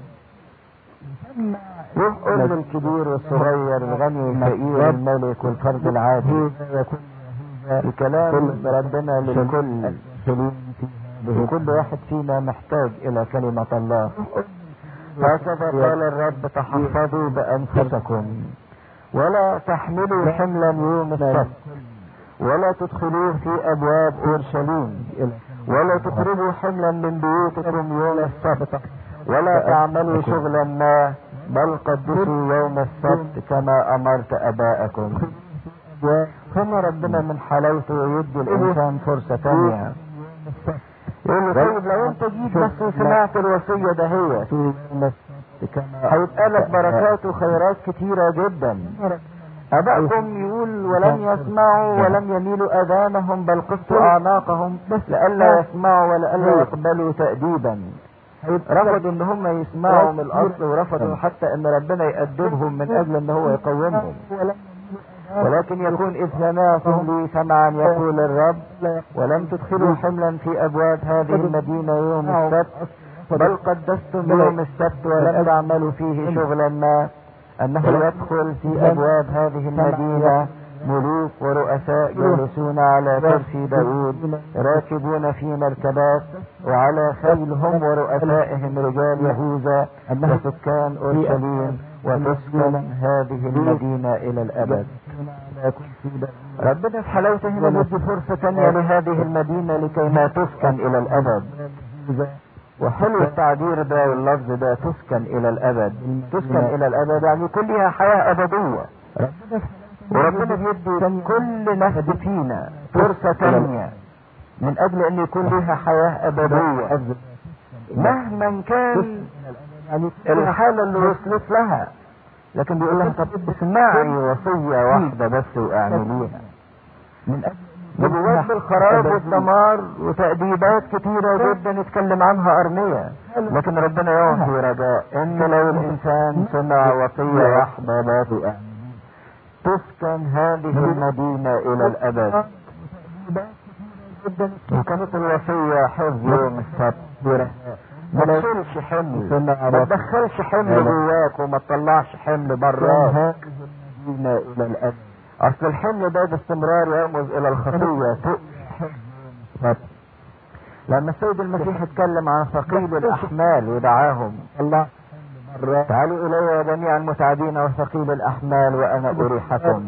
يقول للكبير والصغير الغني الفقير الملك والفرد العادي الكلام ربنا للكل وكل واحد فينا محتاج الى كلمة الله هكذا قال الرب تحفظوا بانفسكم ولا تحملوا حملا يوم السبت ولا تدخلوه في ابواب اورشليم ولا تخرجوا حملا من بيوتكم يوم السبت ولا تعملوا شغلا ما بل قدسوا يوم السبت كما امرت اباءكم هنا ربنا من حلاوته يدي الانسان فرصة تانية يقول له طيب لو انت جيت بس وسمعت الوصية ده هي هيبقى لك بركات وخيرات كتيرة جدا ابائكم يقول يقول ولم يسمعوا ولم يميلوا اذانهم بل قصوا اعناقهم لئلا يسمعوا ولئلا يقبلوا تأديبا رفضوا ان هم يسمعوا من الاصل ورفضوا حتى ان ربنا يأدبهم من اجل ان هو يقومهم ولكن يكون إذ سمعتم لي سمعا يقول الرب ولم تدخلوا حملا في أبواب هذه المدينة يوم السبت بل قدستم يوم السبت ولم تعملوا فيه شغلا ما أنه يدخل في أبواب هذه المدينة ملوك ورؤساء جالسون على كرسي داود راكبون في مركبات وعلى خيلهم ورؤسائهم رجال يهوذا وسكان أورشليم وتسكن هذه المدينة إلى الأبد ربنا في حلاوته هنا ندي فرصة تانية لهذه المدينة لكي ما تسكن إلى الأبد وحلو التعبير ده واللفظ ده تسكن إلى الأبد تسكن إلى الأبد يعني يكون لها حياة أبدية وربنا بيدي كل نفس فينا فرصة تانية من أجل أن يكون لها حياة أبدية مهما كان الحالة اللي وصلت لها لكن بيقول لها طب اسمعي وصية واحدة بس واعمليها من أجل نبوات بالخراب والدمار وتأديبات كتيرة جدا نتكلم عنها أرمية لكن ربنا يعطي رجاء إن لو الإنسان سمع وصية واحدة بس تسكن هذه المدينة إلى الأبد وكانت الوصية حفظ يوم السبت ما تشيلش حمل ما تدخلش حمل جواك وما تطلعش حمل براك الى الابد اصل الحمل ده باستمرار يرمز الى الخطية لما السيد المسيح اتكلم عن ثقيل الاحمال ودعاهم الله تعالوا الي جميعا المتعبين وثقيل الاحمال وانا اريحكم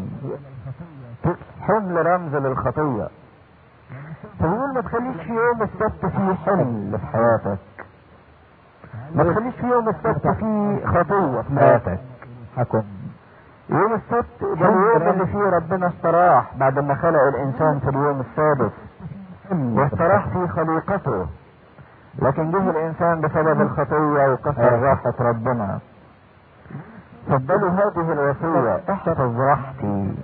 حمل رمز للخطية فبيقول ما تخليش في يوم السبت فيه حمل في حياتك ما تخليش في يوم السبت في خطية في حياتك حكم يوم السبت ده اليوم اللي فيه ربنا استراح بعد ما خلق الانسان في اليوم السادس واستراح في خليقته لكن جه الانسان بسبب الخطية وكسر راحة ربنا فضلوا هذه الوصية احفظ راحتي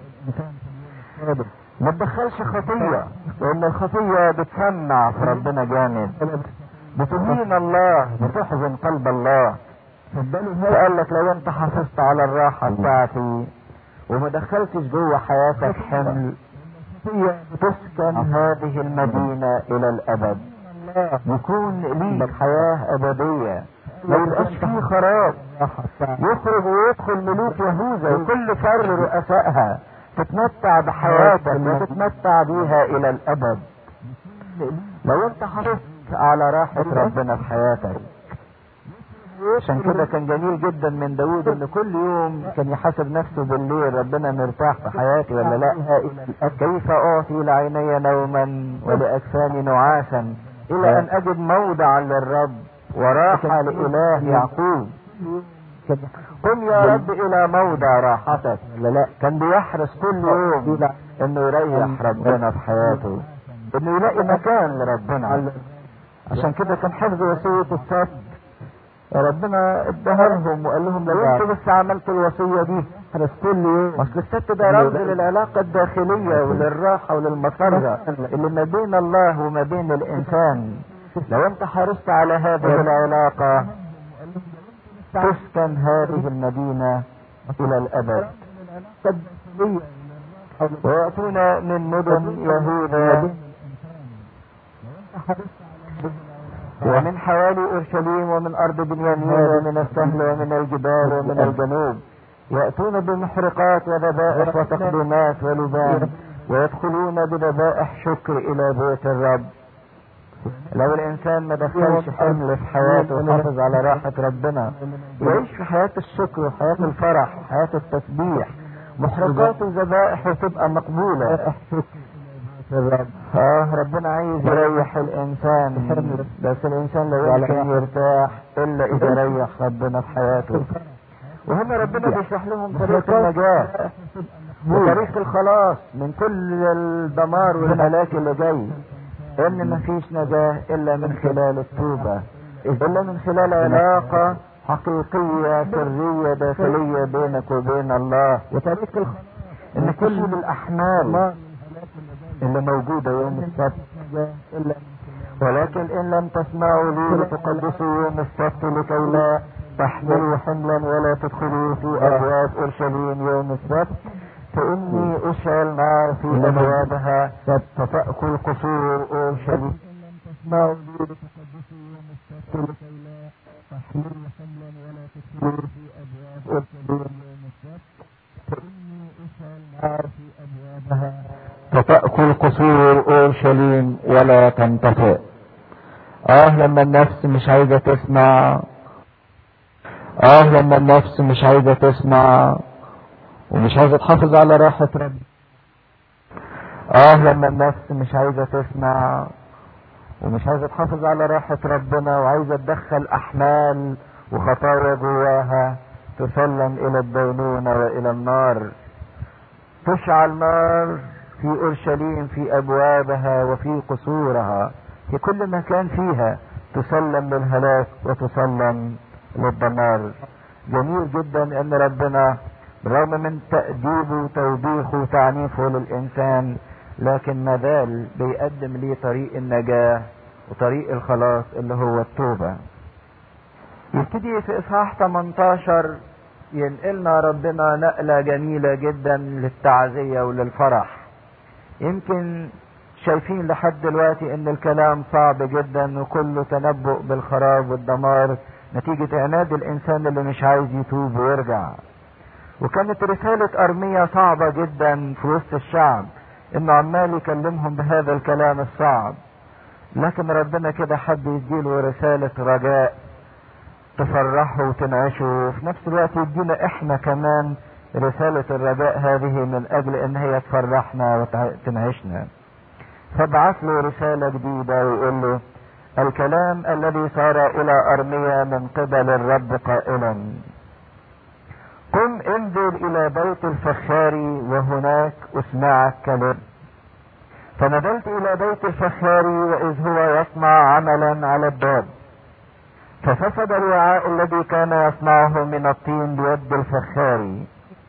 ما تدخلش خطية لان الخطية بتسمع في ربنا جامد بتهين الله بتحزن قلب الله فقال لك لو انت حافظت على الراحة بتاعتي وما دخلتش جوه حياتك حمل تسكن هذه المدينة الى الابد يكون ليك حياة ابدية ما يبقاش فيه خراب يخرج ويدخل ملوك يهوذا وكل شر رؤسائها تتمتع بحياتك وتتمتع بيها الى الابد لو انت حافظت على راحة ربنا في حياتك عشان كده كان جميل جدا من داود ان كل يوم كان يحاسب نفسه بالليل ربنا مرتاح في حياتي ولا لا كيف اعطي لعيني نوما ولاجسامي نعاسا الى ان اجد موضعا للرب وراحة لاله يعقوب قم يا رب الى موضع راحتك لا لا كان بيحرص كل يوم انه يريح ربنا في حياته انه يلاقي مكان لربنا عشان كده كان حفظ وصية السبت ربنا اداها لهم وقال لهم لو انتوا بس عملتوا الوصية دي حرص كل يوم اصل السبت ده رمز للعلاقة الداخلية وللراحة وللمسرة اللي ما بين الله وما بين الانسان لو انت حرصت على هذه العلاقة تسكن هذه المدينة الى الابد ويأتون من مدن يهوذا ومن حوالي اورشليم ومن ارض بنيامين ومن السهل ومن الجبال ومن الجنوب يأتون بمحرقات وذبائح وتقديمات ولبان ويدخلون بذبائح شكر الى بيت الرب لو الانسان ما دخلش حمل في حياته وحافظ على راحة ربنا يعيش في حياة الشكر وحياة الفرح وحياة التسبيح محرقات الذبائح وتبقى مقبولة اه ربنا عايز يريح الانسان بس الانسان لا يمكن يرتاح الا اذا ريح ربنا في حياته وهنا ربنا بيشرح لهم طريق النجاة وطريق الخلاص من كل الدمار والهلاك اللي جاي ان مفيش نجاة الا من خلال التوبة الا من خلال علاقة حقيقية سرية داخلية بينك وبين الله وطريق الخلاص ان كل الاحمال اللي موجودة يوم السبت ولكن ان لم تسمعوا لي لتقدسوا يوم السبت لكي لا تحملوا حملا ولا تدخلوا في ابواب اورشليم يوم السبت فاني اشعل نار في ابوابها فتاكل قصور اورشليم تسمعوا لي لتقدسوا يوم السبت لكي لا تحملوا حملا ولا تدخلوا في ابواب اورشليم يوم السبت فاني اشعل نار في ابوابها فتأكل قصور اورشليم ولا تنطفئ اه لما النفس مش عايزة تسمع اه لما النفس مش عايزة تسمع ومش عايزة تحافظ على راحة رب اه لما النفس مش عايزة تسمع ومش عايزة تحافظ على راحة ربنا وعايزة تدخل احمال وخطايا جواها تسلم الى الدينونة والى النار تشعل نار في اورشليم في ابوابها وفي قصورها في كل مكان فيها تسلم للهلاك وتسلم للدمار جميل جدا ان ربنا بالرغم من تأديبه وتوبيخه وتعنيفه للإنسان لكن ما زال بيقدم ليه طريق النجاة وطريق الخلاص اللي هو التوبة يبتدي في إصحاح 18 ينقلنا ربنا نقلة جميلة جدا للتعزية وللفرح يمكن شايفين لحد دلوقتي ان الكلام صعب جدا وكله تنبؤ بالخراب والدمار نتيجة عناد الانسان اللي مش عايز يتوب ويرجع وكانت رسالة ارمية صعبة جدا في وسط الشعب انه عمال يكلمهم بهذا الكلام الصعب لكن ربنا كده حب يديله رسالة رجاء تفرحه وتنعشه وفي نفس الوقت يدينا احنا كمان رسالة الرجاء هذه من اجل ان هي تفرحنا وتنعشنا فبعث له رسالة جديدة ويقول له الكلام الذي صار الى ارميا من قبل الرب قائلا قم انزل الى بيت الفخاري وهناك اسمعك كلام فنزلت الى بيت الفخاري واذ هو يصنع عملا على الباب ففسد الوعاء الذي كان يصنعه من الطين بيد الفخاري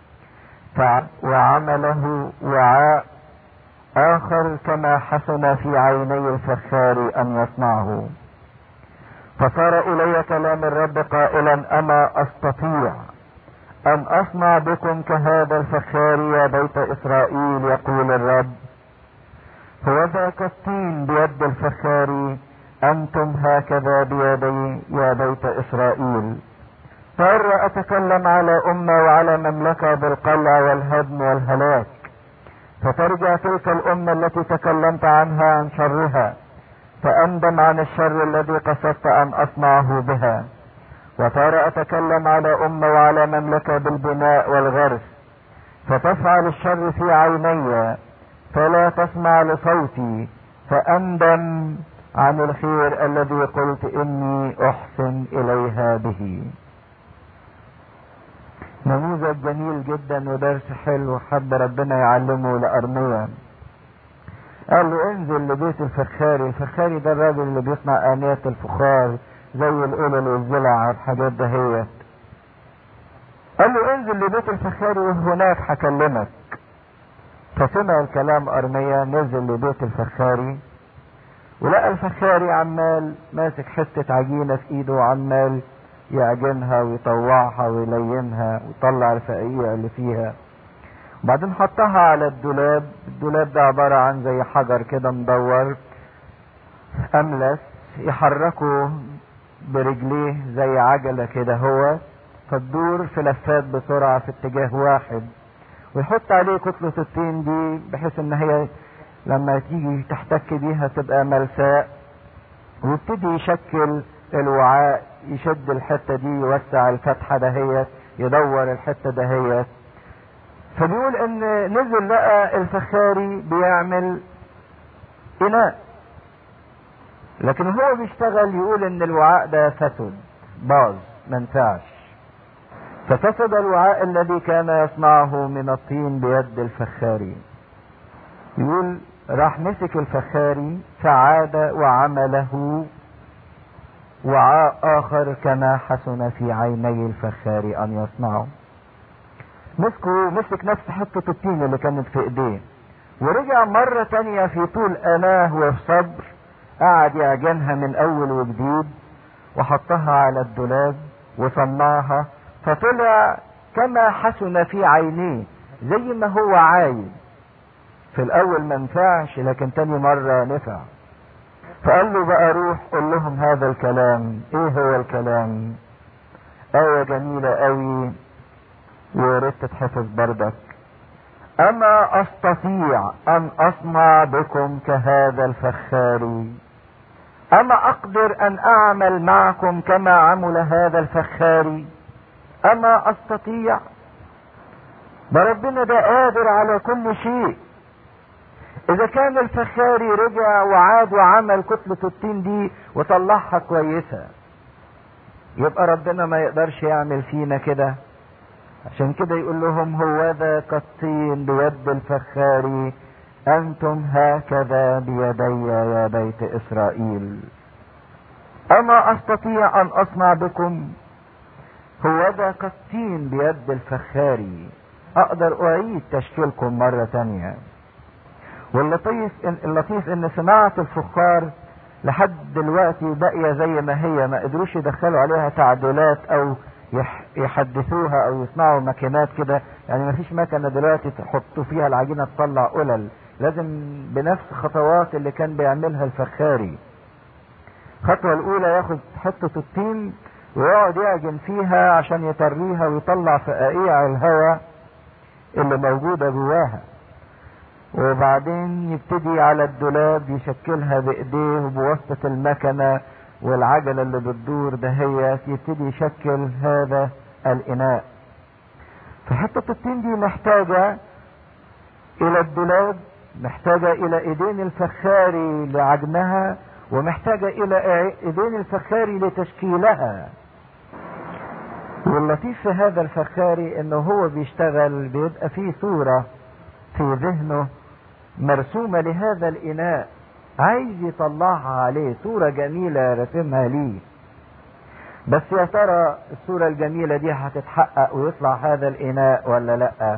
وعمله وعاء آخر كما حسن في عيني الفخار أن يصنعه فصار إلي كلام الرب قائلا أما أستطيع أن أصنع بكم كهذا الفخار يا بيت إسرائيل يقول الرب هو ذاك الطين بيد الفخار أنتم هكذا بيدي يا بيت إسرائيل فأرى أتكلم على أمة وعلى مملكة بالقلع والهدم والهلاك فترجع تلك الأمة التي تكلمت عنها عن شرها فأندم عن الشر الذي قصدت أن أصنعه بها وترى أتكلم على أمة وعلى مملكة بالبناء والغرس فتفعل الشر في عيني فلا تسمع لصوتي فأندم عن الخير الذي قلت إني أحسن إليها به نموذج جميل جدا ودرس حلو حب ربنا يعلمه لأرميا قال له انزل لبيت الفخاري الفخاري ده الراجل اللي بيصنع آنية الفخار زي القلل والزلع والحاجات دهيت قال له انزل لبيت الفخاري وهناك هكلمك فسمع الكلام أرميا نزل لبيت الفخاري ولقى الفخاري عمال ماسك حتة عجينة في ايده وعمال يعجنها ويطوعها ويلينها ويطلع الفقيع اللي فيها وبعدين حطها على الدولاب الدولاب ده عبارة عن زي حجر كده مدور أملس يحركه برجليه زي عجلة كده هو فتدور في لفات بسرعة في اتجاه واحد ويحط عليه كتلة الطين دي بحيث ان هي لما تيجي تحتك بيها تبقى ملساء ويبتدي يشكل الوعاء يشد الحتة دي يوسع الفتحة دهيت يدور الحتة دهيت فبيقول ان نزل لقى الفخاري بيعمل اناء لكن هو بيشتغل يقول ان الوعاء ده فسد باظ منفعش ففسد الوعاء الذي كان يصنعه من الطين بيد الفخاري يقول راح مسك الفخاري فعاد وعمله وعاء آخر كما حسن في عيني الفخار أن يصنعه مسكه مسك نفس حتة الطين اللي كانت في ايديه ورجع مرة تانية في طول اناه وفي صبر قعد يعجنها من اول وجديد وحطها على الدولاب وصنعها فطلع كما حسن في عينيه زي ما هو عايز في الاول ما نفعش لكن تاني مرة نفع فقال له بقى روح قول لهم هذا الكلام ايه هو الكلام آية جميلة قوي وياريت تتحفظ بردك أما أستطيع أن أصنع بكم كهذا الفخار أما أقدر أن أعمل معكم كما عمل هذا الفخار أما أستطيع ده ربنا ده قادر على كل شيء إذا كان الفخاري رجع وعاد وعمل كتلة الطين دي وطلعها كويسة يبقى ربنا ما يقدرش يعمل فينا كده عشان كده يقول لهم هو ذا كالطين بيد الفخار انتم هكذا بيدي يا بيت اسرائيل اما استطيع ان اصنع بكم هو ذا كالطين بيد الفخار اقدر اعيد تشكيلكم مرة تانية واللطيف إن اللطيف ان صناعة الفخار لحد دلوقتي باقية زي ما هي ما قدروش يدخلوا عليها تعديلات او يحدثوها او يصنعوا ماكينات كده يعني ما فيش مكنه دلوقتي تحطوا فيها العجينه تطلع قلل لازم بنفس خطوات اللي كان بيعملها الفخاري الخطوه الاولى ياخد حته الطين ويقعد يعجن فيها عشان يطريها ويطلع فقاقيع الهواء اللي موجوده جواها وبعدين يبتدي على الدولاب يشكلها بايديه وبواسطه المكنه والعجلة اللي بتدور دهيت يبتدي يشكل هذا الإناء فحتة الطين دي محتاجة إلى الدولاب محتاجة إلى إيدين الفخاري لعجنها ومحتاجة إلى إيدين الفخاري لتشكيلها واللطيف في هذا الفخاري إنه هو بيشتغل بيبقى فيه صورة في ذهنه مرسومة لهذا الإناء عايز يطلعها عليه صورة جميلة رسمها ليه بس يا ترى الصورة الجميلة دي هتتحقق ويطلع هذا الإناء ولا لأ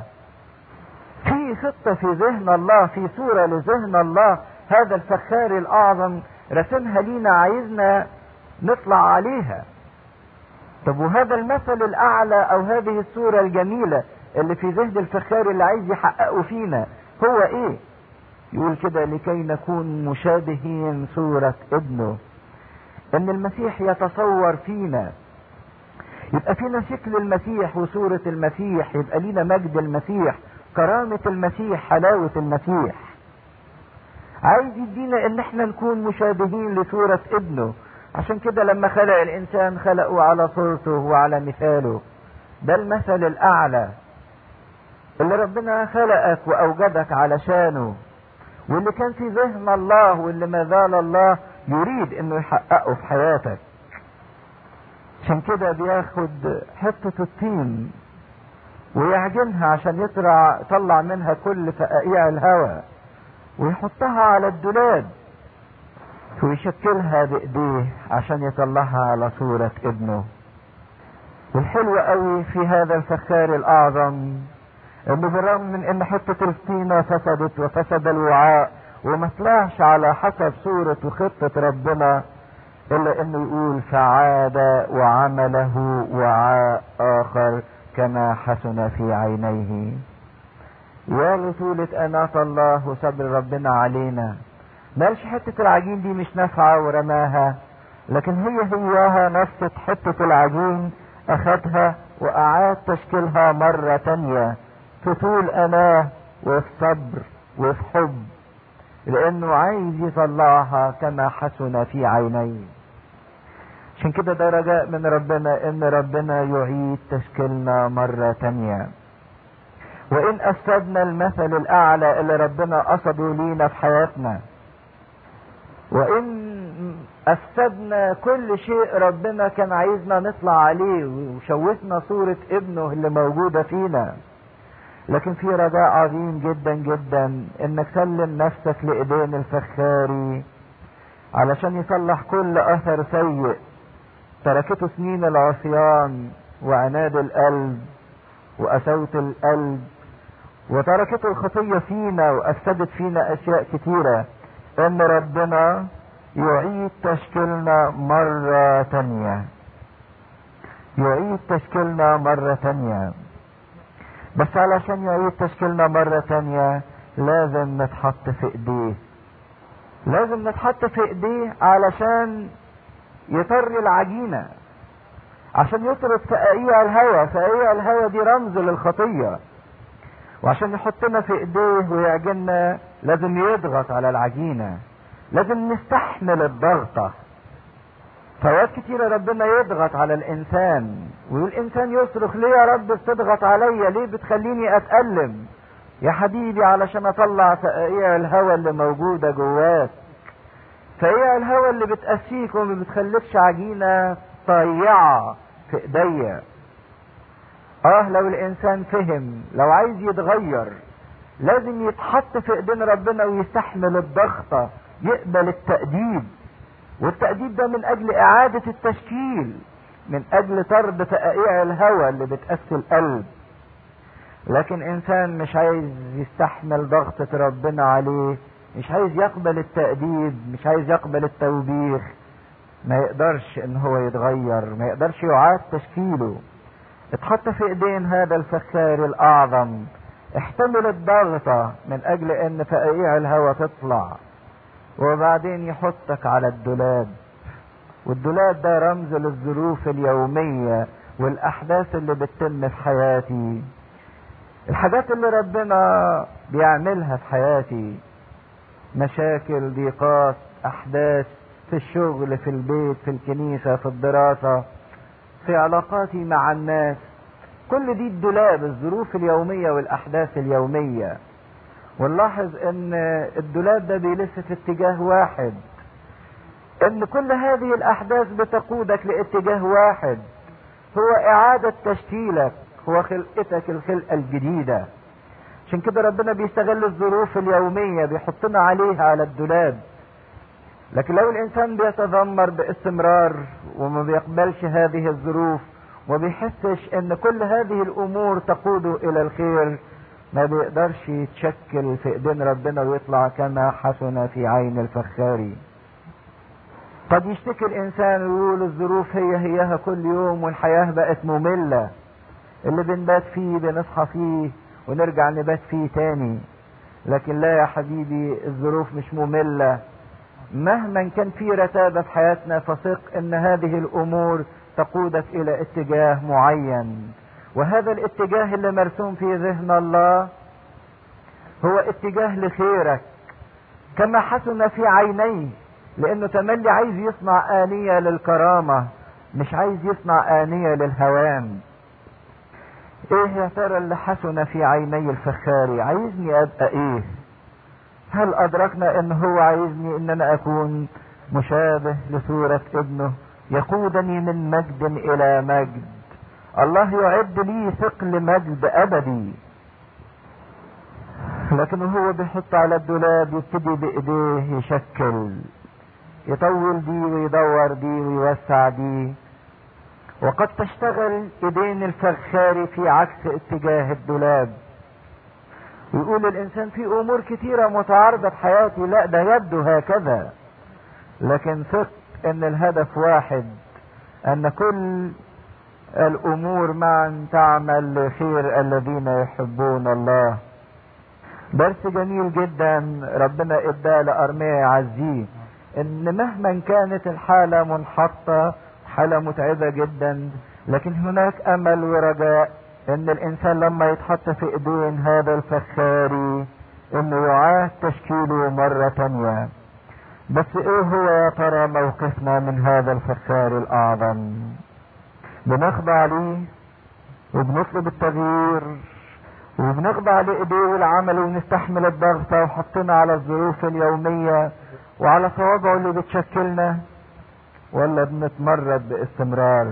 في خطة في ذهن الله في صورة لذهن الله هذا الفخار الأعظم رسمها لينا عايزنا نطلع عليها طب وهذا المثل الأعلى أو هذه الصورة الجميلة اللي في ذهن الفخار اللي عايز يحققه فينا هو إيه؟ يقول كده لكي نكون مشابهين صورة ابنه ان المسيح يتصور فينا يبقى فينا شكل المسيح وصورة المسيح يبقى لينا مجد المسيح كرامة المسيح حلاوة المسيح عايز يدينا ان احنا نكون مشابهين لصورة ابنه عشان كده لما خلق الانسان خلقه على صورته وعلى مثاله ده المثل الاعلى اللي ربنا خلقك واوجدك علشانه واللي كان في ذهن الله واللي ما زال الله يريد انه يحققه في حياتك عشان كده بياخد حتة الطين ويعجنها عشان يطلع يطلع منها كل فقاقيع الهواء ويحطها على الدولاب ويشكلها بايديه عشان يطلعها على صورة ابنه والحلو قوي في هذا الفخار الاعظم انه بالرغم من ان حتة الطينة فسدت وفسد الوعاء وما طلعش على حسب صورة وخطة ربنا الا انه يقول فعاد وعمله وعاء اخر كما حسن في عينيه يا لطولة اناة الله وصبر ربنا علينا مالش حتة العجين دي مش نافعة ورماها لكن هي هياها نفس حتة العجين اخدها واعاد تشكيلها مرة تانية في طول اناه وفي صبر وفي حب لانه عايز يطلعها كما حسن في عينيه عشان كده ده رجاء من ربنا ان ربنا يعيد تشكيلنا مرة تانية وان افسدنا المثل الاعلى اللي ربنا قصده لينا في حياتنا وان افسدنا كل شيء ربنا كان عايزنا نطلع عليه وشوهنا صورة ابنه اللي موجودة فينا لكن في رجاء عظيم جدا جدا انك سلم نفسك لايدين الفخاري علشان يصلح كل اثر سيء تركته سنين العصيان وعناد القلب وقساوة القلب وتركته الخطية فينا وأفسدت فينا أشياء كتيرة إن ربنا يعيد تشكيلنا مرة تانية يعيد تشكيلنا مرة تانية بس علشان يعيد تشكيلنا مرة تانية لازم نتحط في ايديه لازم نتحط في ايديه علشان يطر العجينة عشان يطرد فقاقيع الهوى فقاقيع الهوى دي رمز للخطية وعشان يحطنا في ايديه ويعجننا لازم يضغط على العجينة لازم نستحمل الضغطة فوقت كتيرة ربنا يضغط على الانسان والانسان يصرخ ليه يا رب بتضغط عليا ليه بتخليني اتألم يا حبيبي علشان اطلع فقاقيع الهوى اللي موجودة جواك فقاقيع الهوى اللي بتقسيك وما بتخليكش عجينة طيعة في ايديا اه لو الانسان فهم لو عايز يتغير لازم يتحط في ايدين ربنا ويستحمل الضغطة يقبل التأديب والتأديب ده من اجل اعادة التشكيل من اجل طرد فقاقيع الهوى اللي بتقسي القلب لكن انسان مش عايز يستحمل ضغطة ربنا عليه مش عايز يقبل التأديب مش عايز يقبل التوبيخ ما يقدرش ان هو يتغير ما يقدرش يعاد تشكيله اتحط في ايدين هذا الفخار الاعظم احتمل الضغطة من اجل ان فقاقيع الهوى تطلع وبعدين يحطك على الدولاب والدولاب ده رمز للظروف اليومية والاحداث اللي بتتم في حياتي الحاجات اللي ربنا بيعملها في حياتي مشاكل ضيقات احداث في الشغل في البيت في الكنيسة في الدراسة في علاقاتي مع الناس كل دي الدولاب الظروف اليومية والاحداث اليومية ونلاحظ ان الدولاب ده بيلف في اتجاه واحد ان كل هذه الاحداث بتقودك لاتجاه واحد هو اعادة تشكيلك هو خلقتك الخلقة الجديدة عشان كده ربنا بيستغل الظروف اليومية بيحطنا عليها على الدولاب لكن لو الانسان بيتذمر باستمرار وما بيقبلش هذه الظروف وما بيحسش ان كل هذه الامور تقوده الى الخير ما بيقدرش يتشكل في ايدين ربنا ويطلع كما حسن في عين الفخاري قد يشتكي الانسان ويقول الظروف هي هيها كل يوم والحياة بقت مملة اللي بنبات فيه بنصحى فيه ونرجع نبات فيه تاني لكن لا يا حبيبي الظروف مش مملة مهما كان في رتابة في حياتنا فثق ان هذه الامور تقودك الى اتجاه معين وهذا الاتجاه اللي مرسوم في ذهن الله هو اتجاه لخيرك كما حسن في عينيه لانه تملي عايز يصنع آنية للكرامة مش عايز يصنع آنية للهوان ايه يا ترى اللي حسن في عيني الفخاري عايزني ابقى ايه هل ادركنا ان هو عايزني ان انا اكون مشابه لصورة ابنه يقودني من مجد الى مجد الله يعد لي ثقل مجد ابدي لكن هو بيحط على الدولاب يبتدي بايديه يشكل يطول دي ويدور دي ويوسع دي وقد تشتغل ايدين الفخار في عكس اتجاه الدولاب يقول الانسان في امور كتيرة متعارضة في حياتي لا ده يبدو هكذا لكن ثق ان الهدف واحد ان كل الامور معا تعمل لخير الذين يحبون الله درس جميل جدا ربنا اداه لارميا يعزيه ان مهما كانت الحالة منحطة حالة متعبة جدا لكن هناك امل ورجاء ان الانسان لما يتحط في ايدين هذا الفخاري انه يعاد تشكيله مرة تانية بس ايه هو يا ترى موقفنا من هذا الفخار الاعظم بنخضع ليه وبنطلب التغيير وبنخضع لايديه والعمل ونستحمل الضغطة وحطنا على الظروف اليومية وعلى صوابعه اللي بتشكلنا ولا بنتمرد باستمرار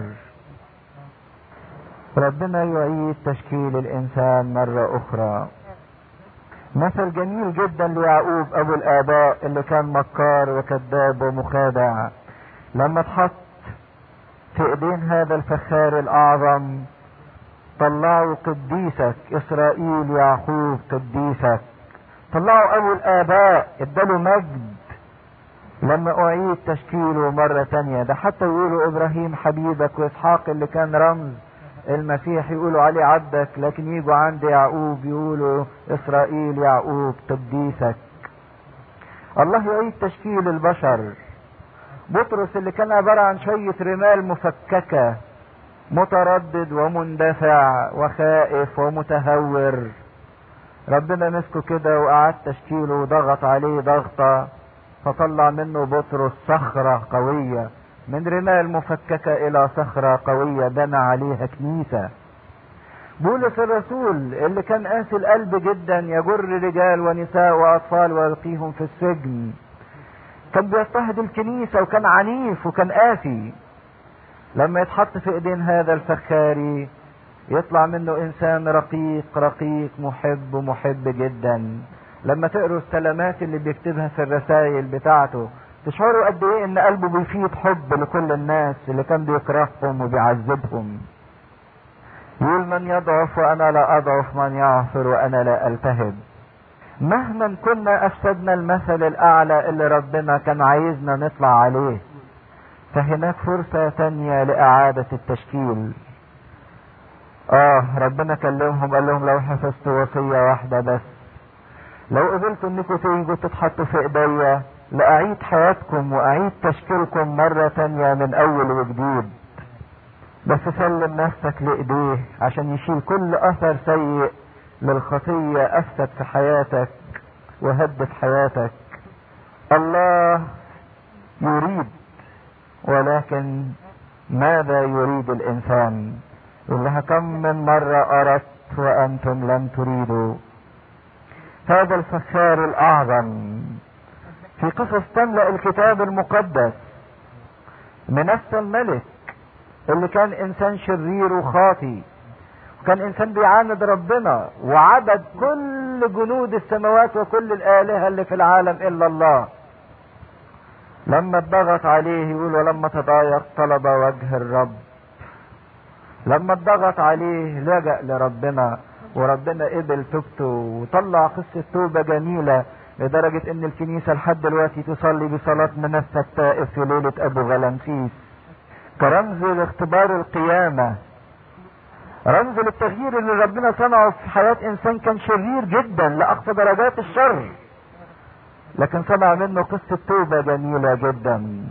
ربنا يعيد تشكيل الانسان مرة اخرى مثل جميل جدا ليعقوب ابو الاباء اللي كان مكار وكذاب ومخادع لما اتحط في ايدين هذا الفخار الاعظم طلعوا قديسك اسرائيل يعقوب قديسك طلعوا ابو الاباء اداله مجد لما اعيد تشكيله مرة تانية ده حتى يقولوا ابراهيم حبيبك واسحاق اللي كان رمز المسيح يقولوا عليه عبدك لكن يجوا عند يعقوب يقولوا اسرائيل يعقوب قديسك الله يعيد تشكيل البشر بطرس اللي كان عبارة عن شوية رمال مفككة متردد ومندفع وخائف ومتهور ربنا مسكه كده وقعد تشكيله وضغط عليه ضغطة فطلع منه بطرس صخرة قوية من رمال مفككة إلى صخرة قوية بنى عليها كنيسة بولس الرسول اللي كان قاسي القلب جدا يجر رجال ونساء وأطفال ويلقيهم في السجن كان بيضطهد الكنيسة وكان عنيف وكان قاسي لما يتحط في ايدين هذا الفخاري يطلع منه انسان رقيق رقيق محب محب جدا لما تقروا السلامات اللي بيكتبها في الرسائل بتاعته تشعروا قد ايه ان قلبه بيفيض حب لكل الناس اللي كان بيكرههم وبيعذبهم يقول من يضعف وانا لا اضعف من يعثر وانا لا التهب مهما كنا افسدنا المثل الاعلى اللي ربنا كان عايزنا نطلع عليه فهناك فرصة تانية لإعادة التشكيل آه ربنا كلمهم قال لهم لو حفظتوا وصية واحدة بس لو قبلتوا انكم تيجوا تتحطوا في ايديا لأعيد حياتكم وأعيد تشكيلكم مرة تانية من أول وجديد بس سلم نفسك لإيديه عشان يشيل كل أثر سيء للخطية أفسد في حياتك وهدد حياتك الله يريد ولكن ماذا يريد الإنسان يقول لها كم من مرة أردت وأنتم لم تريدوا هذا الفخار الأعظم في قصص تملأ الكتاب المقدس منسى الملك اللي كان إنسان شرير وخاطي وكان إنسان بيعاند ربنا وعبد كل جنود السماوات وكل الآلهة اللي في العالم إلا الله لما اتضغط عليه يقول ولما تضايق طلب وجه الرب لما اتضغط عليه لجأ لربنا وربنا قبل توبته وطلع قصة توبة جميلة لدرجة ان الكنيسة لحد دلوقتي تصلي بصلاة منسى التائب في ليلة ابو غلامسيس كرمز لاختبار القيامة رمز للتغيير اللي ربنا صنعه في حياة انسان كان شرير جدا لاقصى درجات الشر لكن صنع منه قصة توبة جميلة جدا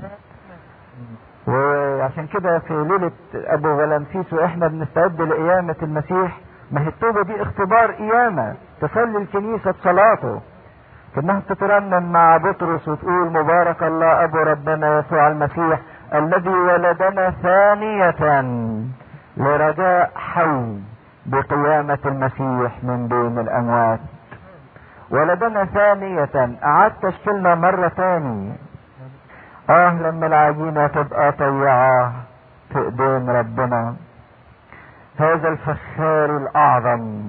وعشان كده في ليلة ابو غلامسيس واحنا بنستعد لقيامة المسيح ما هي التوبة دي اختبار قيامة تصلي الكنيسة بصلاته كانها بتترنم مع بطرس وتقول مبارك الله ابو ربنا يسوع المسيح الذي ولدنا ثانية لرجاء حي بقيامة المسيح من بين الاموات ولدنا ثانية اعاد تشكيلنا مرة تاني اه لما العجينة تبقى طيعة في ايدين ربنا هذا الفخار الاعظم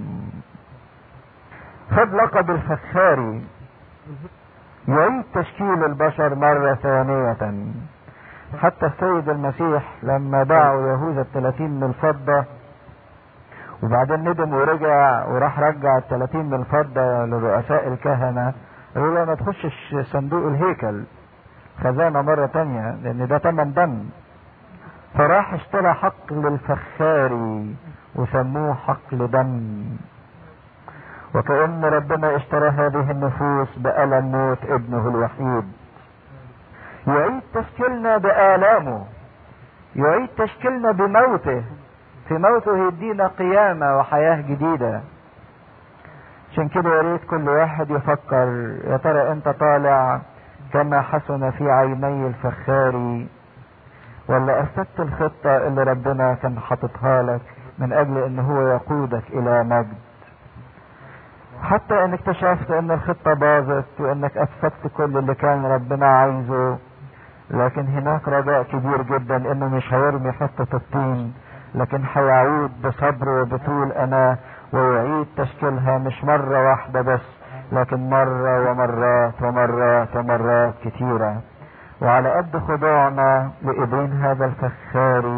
خد لقب الفخاري يعيد تشكيل البشر مرة ثانية حتى السيد المسيح لما باعوا يهوذا الثلاثين من الفضة وبعدين ندم ورجع وراح رجع الثلاثين من الفضة لرؤساء الكهنة قالوا له ما تخشش صندوق الهيكل خزانة مرة تانية لان ده تمن دم فراح اشترى حقل الفخاري وسموه حقل دم وكأن ربنا اشترى هذه النفوس بألم موت ابنه الوحيد يعيد تشكيلنا بآلامه يعيد تشكيلنا بموته في موته يدينا قيامة وحياة جديدة عشان كده يا ريت كل واحد يفكر يا ترى انت طالع كما حسن في عيني الفخاري ولا افسدت الخطة اللي ربنا كان حاططها لك من اجل ان هو يقودك الى مجد حتى ان اكتشفت ان الخطة باظت وانك افسدت كل اللي كان ربنا عايزه لكن هناك رجاء كبير جدا انه مش هيرمي حتة الطين لكن هيعود بصبر وبطول انا ويعيد تشكيلها مش مرة واحدة بس لكن مرة ومرات ومرات ومرات كتيرة وعلى قد خضوعنا لإيدين هذا الفخاري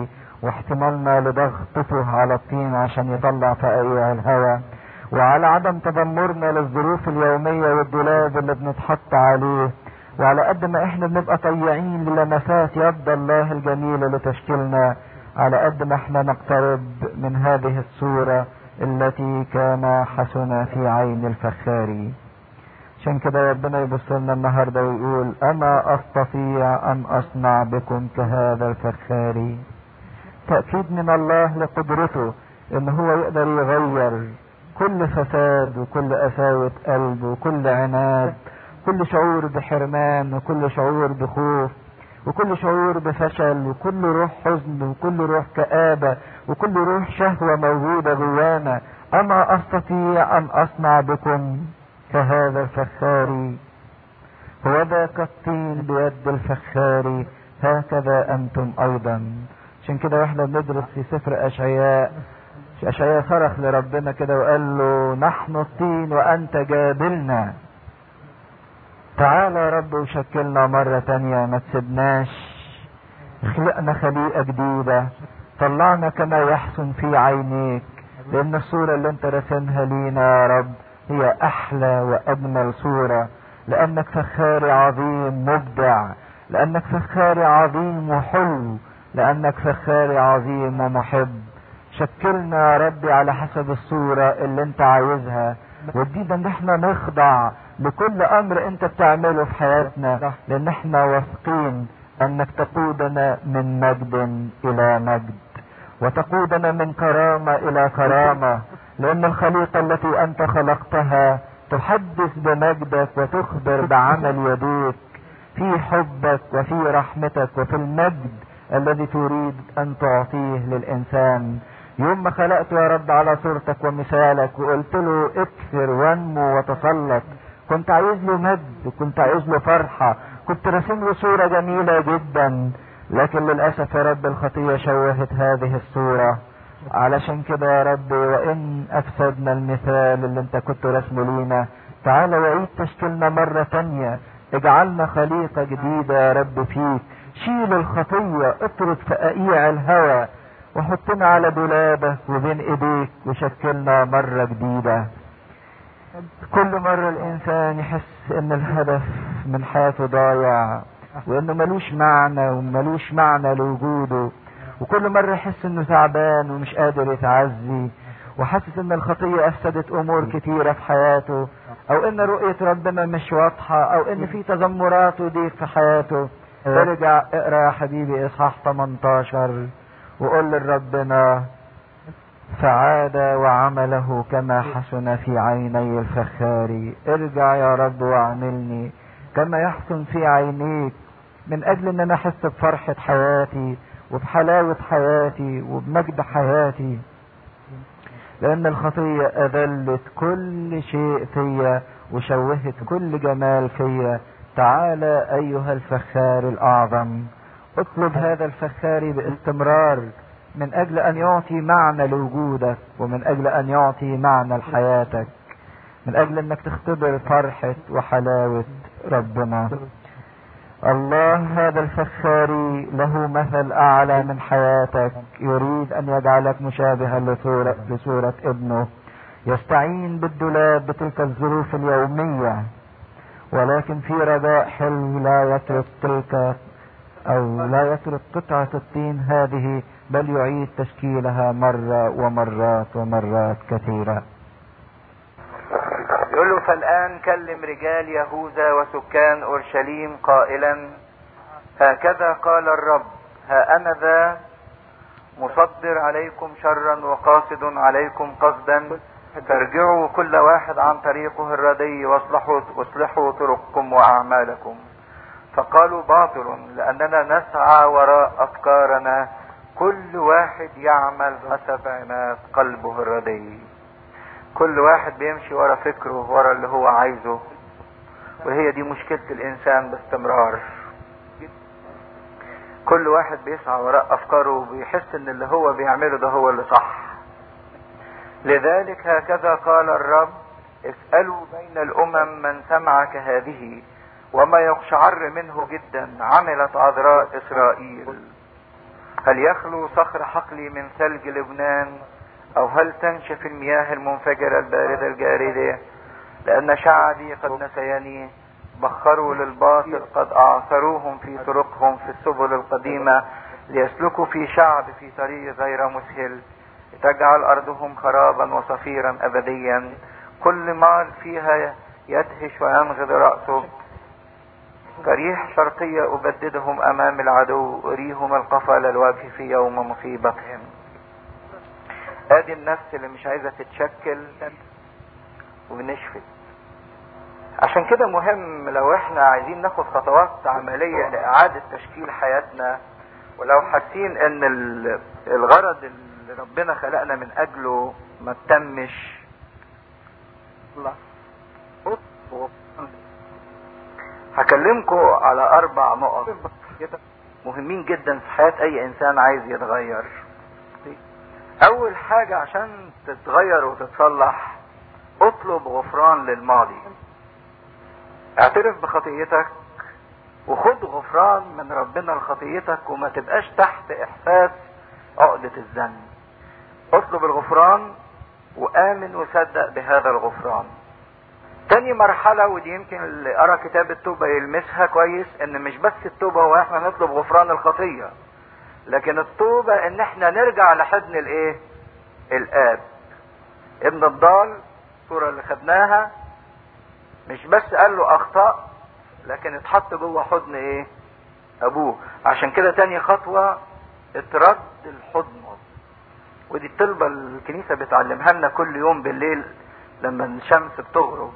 واحتمالنا لضغطته على الطين عشان يطلع فقاقيع الهواء وعلى عدم تذمرنا للظروف اليومية والدولاب اللي بنتحط عليه وعلى قد ما احنا بنبقى طيعين للمسات يد الله الجميلة لتشكيلنا على قد ما احنا نقترب من هذه الصورة التي كان حسنا في عين الفخاري عشان كده ربنا يبص لنا النهارده ويقول اما استطيع ان اصنع بكم كهذا الفخاري تأكيد من الله لقدرته ان هو يقدر يغير كل فساد وكل قساوة قلب وكل عناد كل شعور بحرمان وكل شعور بخوف وكل شعور بفشل وكل روح حزن وكل روح كآبة وكل روح شهوة موجودة جوانا أما أستطيع أن أصنع بكم كهذا الفخاري هو ذاك الطين بيد الفخاري هكذا أنتم أيضا عشان كده واحنا بندرس في سفر أشعياء أشعياء صرخ لربنا كده وقال له نحن الطين وأنت جابلنا تعالى يا رب وشكلنا مرة تانية ما تسيبناش خلقنا خليقة جديدة طلعنا كما يحسن في عينيك لأن الصورة اللي انت رسمها لينا يا رب هي أحلى وأجمل صورة لأنك فخاري عظيم مبدع لأنك فخاري عظيم وحلو لأنك فخاري عظيم ومحب شكلنا يا ربي على حسب الصورة اللي انت عايزها وادينا ان احنا نخضع لكل امر انت بتعمله في حياتنا لان احنا واثقين انك تقودنا من مجد الى مجد وتقودنا من كرامة الى كرامة لان الخليقة التي انت خلقتها تحدث بمجدك وتخبر بعمل يديك في حبك وفي رحمتك وفي المجد الذي تريد ان تعطيه للانسان يوم ما خلقت يا رب على صورتك ومثالك وقلت له اكثر وانمو وتسلط كنت عايز له مجد كنت عايز له فرحة كنت راسم له صورة جميلة جدا لكن للأسف يا رب الخطية شوهت هذه الصورة علشان كده يا رب وإن أفسدنا المثال اللي انت كنت رسمه لينا تعالى وعيد تشكيلنا مرة تانية اجعلنا خليقة جديدة يا رب فيك شيل الخطية اطرد فقاقيع الهوى وحطنا على دولابك وبين ايديك وشكلنا مرة جديدة كل مرة الانسان يحس ان الهدف من حياته ضايع وانه ملوش معنى وملوش معنى لوجوده وكل مرة يحس انه تعبان ومش قادر يتعزي وحاسس ان الخطية افسدت امور كتيرة في حياته او ان رؤية ربنا مش واضحة او ان في تذمرات وضيق في حياته ارجع اقرا يا حبيبي اصحاح 18 وقول لربنا فعاد وعمله كما حسن في عيني الفخاري ارجع يا رب واعملني كما يحسن في عينيك من اجل ان انا احس بفرحة حياتي وبحلاوة حياتي وبمجد حياتي لان الخطية اذلت كل شيء فيا وشوهت كل جمال فيا تعالى ايها الفخار الاعظم اطلب هذا الفخار باستمرار من اجل ان يعطي معنى لوجودك ومن اجل ان يعطي معنى لحياتك من اجل انك تختبر فرحة وحلاوة ربنا الله هذا الفخاري له مثل اعلى من حياتك يريد ان يجعلك مشابها لصورة, لصورة ابنه يستعين بالدولاب بتلك الظروف اليومية ولكن في رجاء حلو لا يترك تلك او لا يترك قطعة الطين هذه بل يعيد تشكيلها مرة ومرات ومرات كثيرة يقول له فالآن كلم رجال يهوذا وسكان أورشليم قائلا هكذا قال الرب ها أنا ذا مصدر عليكم شرا وقاصد عليكم قصدا فارجعوا كل واحد عن طريقه الردي واصلحوا واصلحوا طرقكم وأعمالكم فقالوا باطل لأننا نسعى وراء أفكارنا كل واحد يعمل حسب عناد قلبه الردي كل واحد بيمشي ورا فكره ورا اللي هو عايزه وهي دي مشكلة الإنسان باستمرار كل واحد بيسعى وراء أفكاره وبيحس إن اللي هو بيعمله ده هو اللي صح لذلك هكذا قال الرب اسألوا بين الأمم من سمع كهذه وما يقشعر منه جدا عملت عذراء إسرائيل هل يخلو صخر حقلي من ثلج لبنان او هل تنشف المياه المنفجرة الباردة الجاردة لان شعبي قد نسيني بخروا للباطل قد اعثروهم في طرقهم في السبل القديمة ليسلكوا في شعب في طريق غير مسهل لتجعل ارضهم خرابا وصفيرا ابديا كل مال فيها يدهش وينغض رأسه كريح شرقية أبددهم أمام العدو أريهم القفل الوجه في يوم مصيبتهم ادي النفس اللي مش عايزة تتشكل ونشفت عشان كده مهم لو احنا عايزين ناخد خطوات عملية لإعادة تشكيل حياتنا ولو حاسين ان الغرض اللي ربنا خلقنا من اجله ما تمش هكلمكم على اربع نقط مهمين جدا في حياة اي انسان عايز يتغير اول حاجة عشان تتغير وتتصلح اطلب غفران للماضي اعترف بخطيتك وخد غفران من ربنا لخطيتك وما تبقاش تحت احساس عقدة الذنب اطلب الغفران وامن وصدق بهذا الغفران تاني مرحلة ودي يمكن اللي قرا كتاب التوبة يلمسها كويس ان مش بس التوبة هو احنا نطلب غفران الخطية لكن التوبة ان احنا نرجع لحضن الايه الاب ابن الضال الصورة اللي خدناها مش بس قال له اخطأ لكن اتحط جوه حضن ايه ابوه عشان كده تاني خطوة اترد الحضن ودي الطلبة الكنيسة بتعلمها لنا كل يوم بالليل لما الشمس بتغرب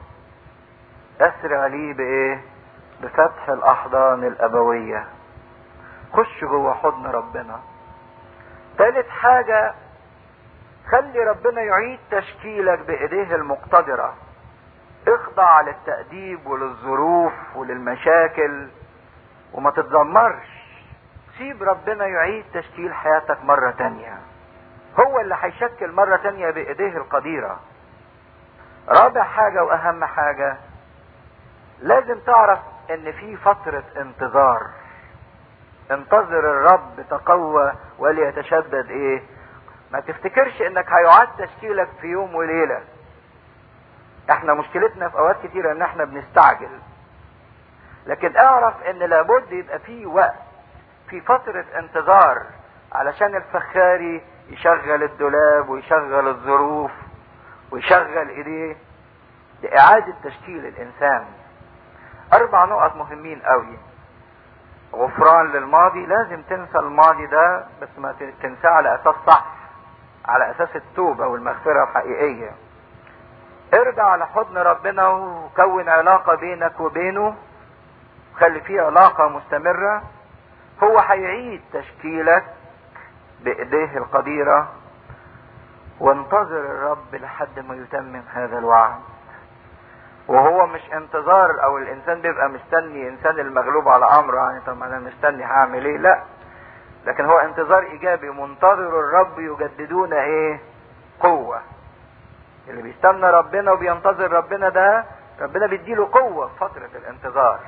اسرع لي بايه بفتح الاحضان الابوية خش جوه حضن ربنا تالت حاجة خلي ربنا يعيد تشكيلك بايديه المقتدرة اخضع للتأديب وللظروف وللمشاكل وما تتذمرش سيب ربنا يعيد تشكيل حياتك مرة تانية هو اللي هيشكل مرة تانية بايديه القديرة رابع حاجة واهم حاجة لازم تعرف ان في فترة انتظار انتظر الرب تقوى وليتشدد ايه ما تفتكرش انك هيعاد تشكيلك في يوم وليلة احنا مشكلتنا في اوقات كتيرة ان احنا بنستعجل لكن اعرف ان لابد يبقى في وقت في فترة انتظار علشان الفخاري يشغل الدولاب ويشغل الظروف ويشغل ايديه لإعادة تشكيل الإنسان أربع نقط مهمين قوي غفران للماضي لازم تنسى الماضي ده بس ما تنساه على أساس صح على أساس التوبة والمغفرة الحقيقية ارجع لحضن ربنا وكون علاقة بينك وبينه خلي فيه علاقة مستمرة هو هيعيد تشكيلك بإيديه القديرة وانتظر الرب لحد ما يتمم هذا الوعد وهو مش انتظار او الانسان بيبقى مستني انسان المغلوب على امره يعني طب انا مستني هعمل ايه لا لكن هو انتظار ايجابي منتظر الرب يجددون ايه قوة اللي بيستنى ربنا وبينتظر ربنا ده ربنا بيديله قوة في فترة الانتظار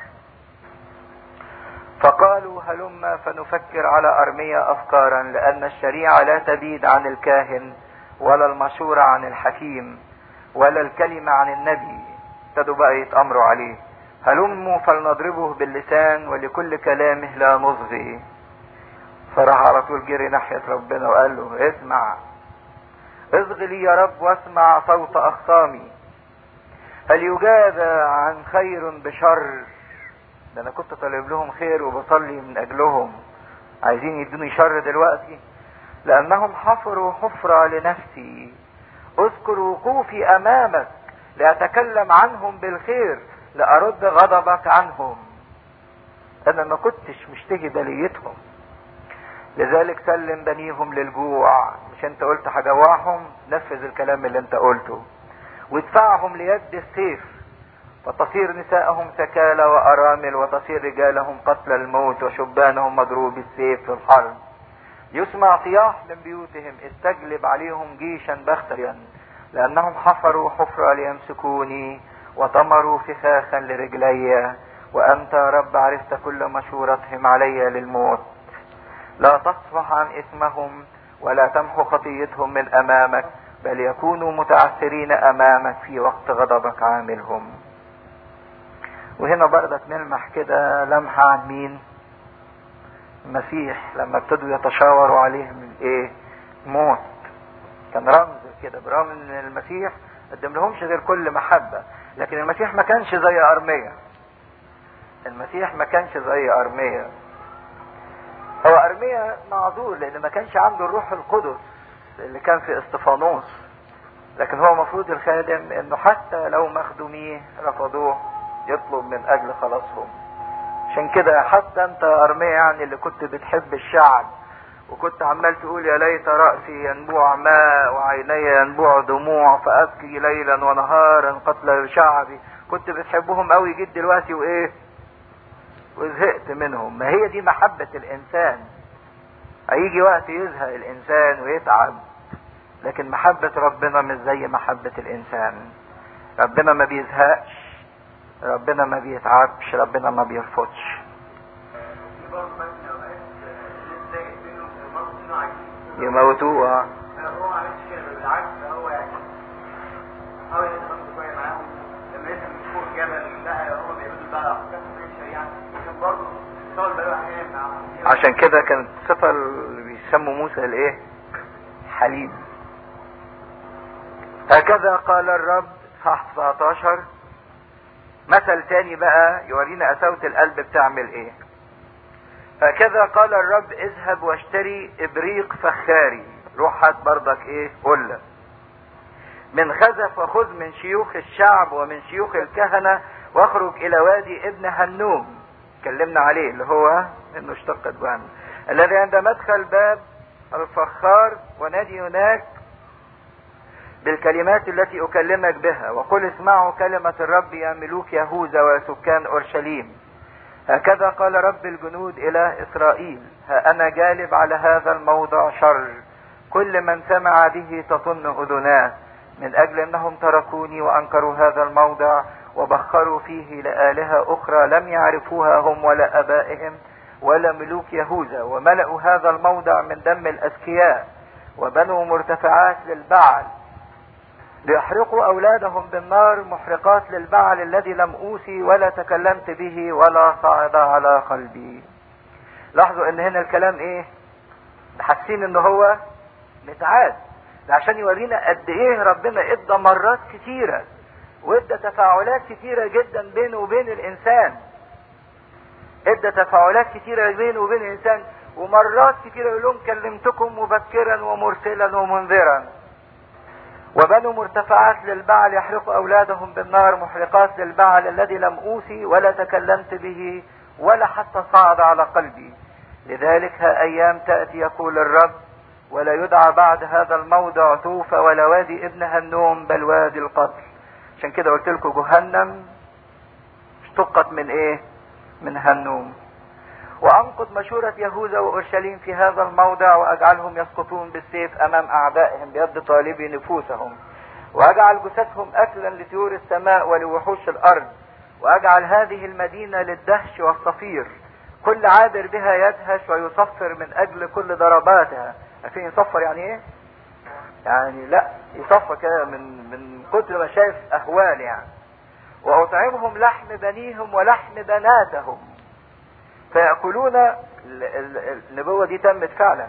فقالوا هلما فنفكر على أرمية أفكارا لأن الشريعة لا تبيد عن الكاهن ولا المشورة عن الحكيم ولا الكلمة عن النبي ابتدوا بقى يتأمروا عليه هلموا فلنضربه باللسان ولكل كلامه لا نصغي فراح على طول جري ناحية ربنا وقال له اسمع اصغي لي يا رب واسمع صوت أخصامي هل يجازى عن خير بشر ده انا كنت طالب لهم خير وبصلي من اجلهم عايزين يدوني شر دلوقتي لانهم حفروا حفرة لنفسي اذكر وقوفي امامك لاتكلم عنهم بالخير لارد غضبك عنهم انا ما كنتش مشتهي بليتهم لذلك سلم بنيهم للجوع مش انت قلت هجوعهم نفذ الكلام اللي انت قلته وادفعهم ليد السيف فتصير نساءهم سكالى وارامل وتصير رجالهم قتل الموت وشبانهم مضروب السيف في الحرب يسمع صياح من بيوتهم استجلب عليهم جيشا بختيا لانهم حفروا حفرة ليمسكوني وطمروا فخاخا لرجلي وانت يا رب عرفت كل مشورتهم علي للموت لا تصفح عن اثمهم ولا تمحو خطيتهم من امامك بل يكونوا متعثرين امامك في وقت غضبك عاملهم وهنا برضك نلمح كده لمحة عن مين المسيح لما ابتدوا يتشاوروا عليه من ايه موت كان رمز كده برغم ان المسيح قدم لهمش غير كل محبة لكن المسيح ما كانش زي ارمية المسيح ما كانش زي ارمية هو ارمية معذور لان ما كانش عنده الروح القدس اللي كان في استفانوس لكن هو مفروض الخادم انه حتى لو مخدوميه رفضوه يطلب من اجل خلاصهم عشان كده حتى انت ارمية يعني اللي كنت بتحب الشعب وكنت عمال تقول يا ليت رأسي ينبوع ماء وعيني ينبوع دموع فأبكي ليلا ونهارا قتل شعبي كنت بتحبهم قوي جد دلوقتي وايه وزهقت منهم ما هي دي محبة الانسان هيجي وقت يزهق الانسان ويتعب لكن محبة ربنا مش زي محبة الانسان ربنا ما بيزهقش ربنا ما بيتعبش ربنا ما بيرفضش يموتوه هو ما عملش كده بالعكس هو يعني حاول يتفاهم شويه معاهم لما يفهم من فوق الجبل لا هو بيعملوا بقى احكام الشريعه لكن برضه طول بقى احيانا معاهم عشان كده كانت الصفة اللي بيسموا موسى الايه حليم هكذا قال الرب صح 19 مثل تاني بقى يورينا قساوة القلب بتعمل ايه هكذا قال الرب اذهب واشتري ابريق فخاري روح هات برضك ايه قلة من خزف وخذ من شيوخ الشعب ومن شيوخ الكهنة واخرج الى وادي ابن هنوم اتكلمنا عليه اللي هو انه اشتقت بان الذي عند مدخل باب الفخار ونادي هناك بالكلمات التي اكلمك بها وقل اسمعوا كلمة الرب يا ملوك يهوذا وسكان اورشليم هكذا قال رب الجنود الى اسرائيل ها انا جالب على هذا الموضع شر كل من سمع به تطن اذناه من اجل انهم تركوني وانكروا هذا الموضع وبخروا فيه لآلهة اخرى لم يعرفوها هم ولا ابائهم ولا ملوك يهوذا وملأوا هذا الموضع من دم الاذكياء وبنوا مرتفعات للبعل ليحرقوا اولادهم بالنار محرقات للبعل الذي لم اوصي ولا تكلمت به ولا صعد على قلبي لاحظوا ان هنا الكلام ايه حاسين ان هو متعاد ده عشان يورينا قد ايه ربنا ادى مرات كتيرة وادى تفاعلات كتيرة جدا بينه وبين الانسان ادى تفاعلات كتيرة بينه وبين الانسان ومرات كتيرة يقول لهم كلمتكم مبكرا ومرسلا ومنذرا وبنوا مرتفعات للبعل يحرق اولادهم بالنار محرقات للبعل الذي لم اوصي ولا تكلمت به ولا حتى صعد على قلبي لذلك ها ايام تاتي يقول الرب ولا يدعى بعد هذا الموضع توفى ولا وادي ابن هنوم بل وادي القتل عشان كده قلت لكم جهنم اشتقت من ايه من هنوم وانقض مشورة يهوذا واورشليم في هذا الموضع واجعلهم يسقطون بالسيف امام اعدائهم بيد طالبي نفوسهم واجعل جثثهم اكلا لطيور السماء ولوحوش الارض واجعل هذه المدينة للدهش والصفير كل عابر بها يدهش ويصفر من اجل كل ضرباتها عارفين يصفر يعني ايه يعني لا يصفر كده من من كتر ما شايف اهوال يعني واطعمهم لحم بنيهم ولحم بناتهم فيأكلون النبوة دي تمت فعلا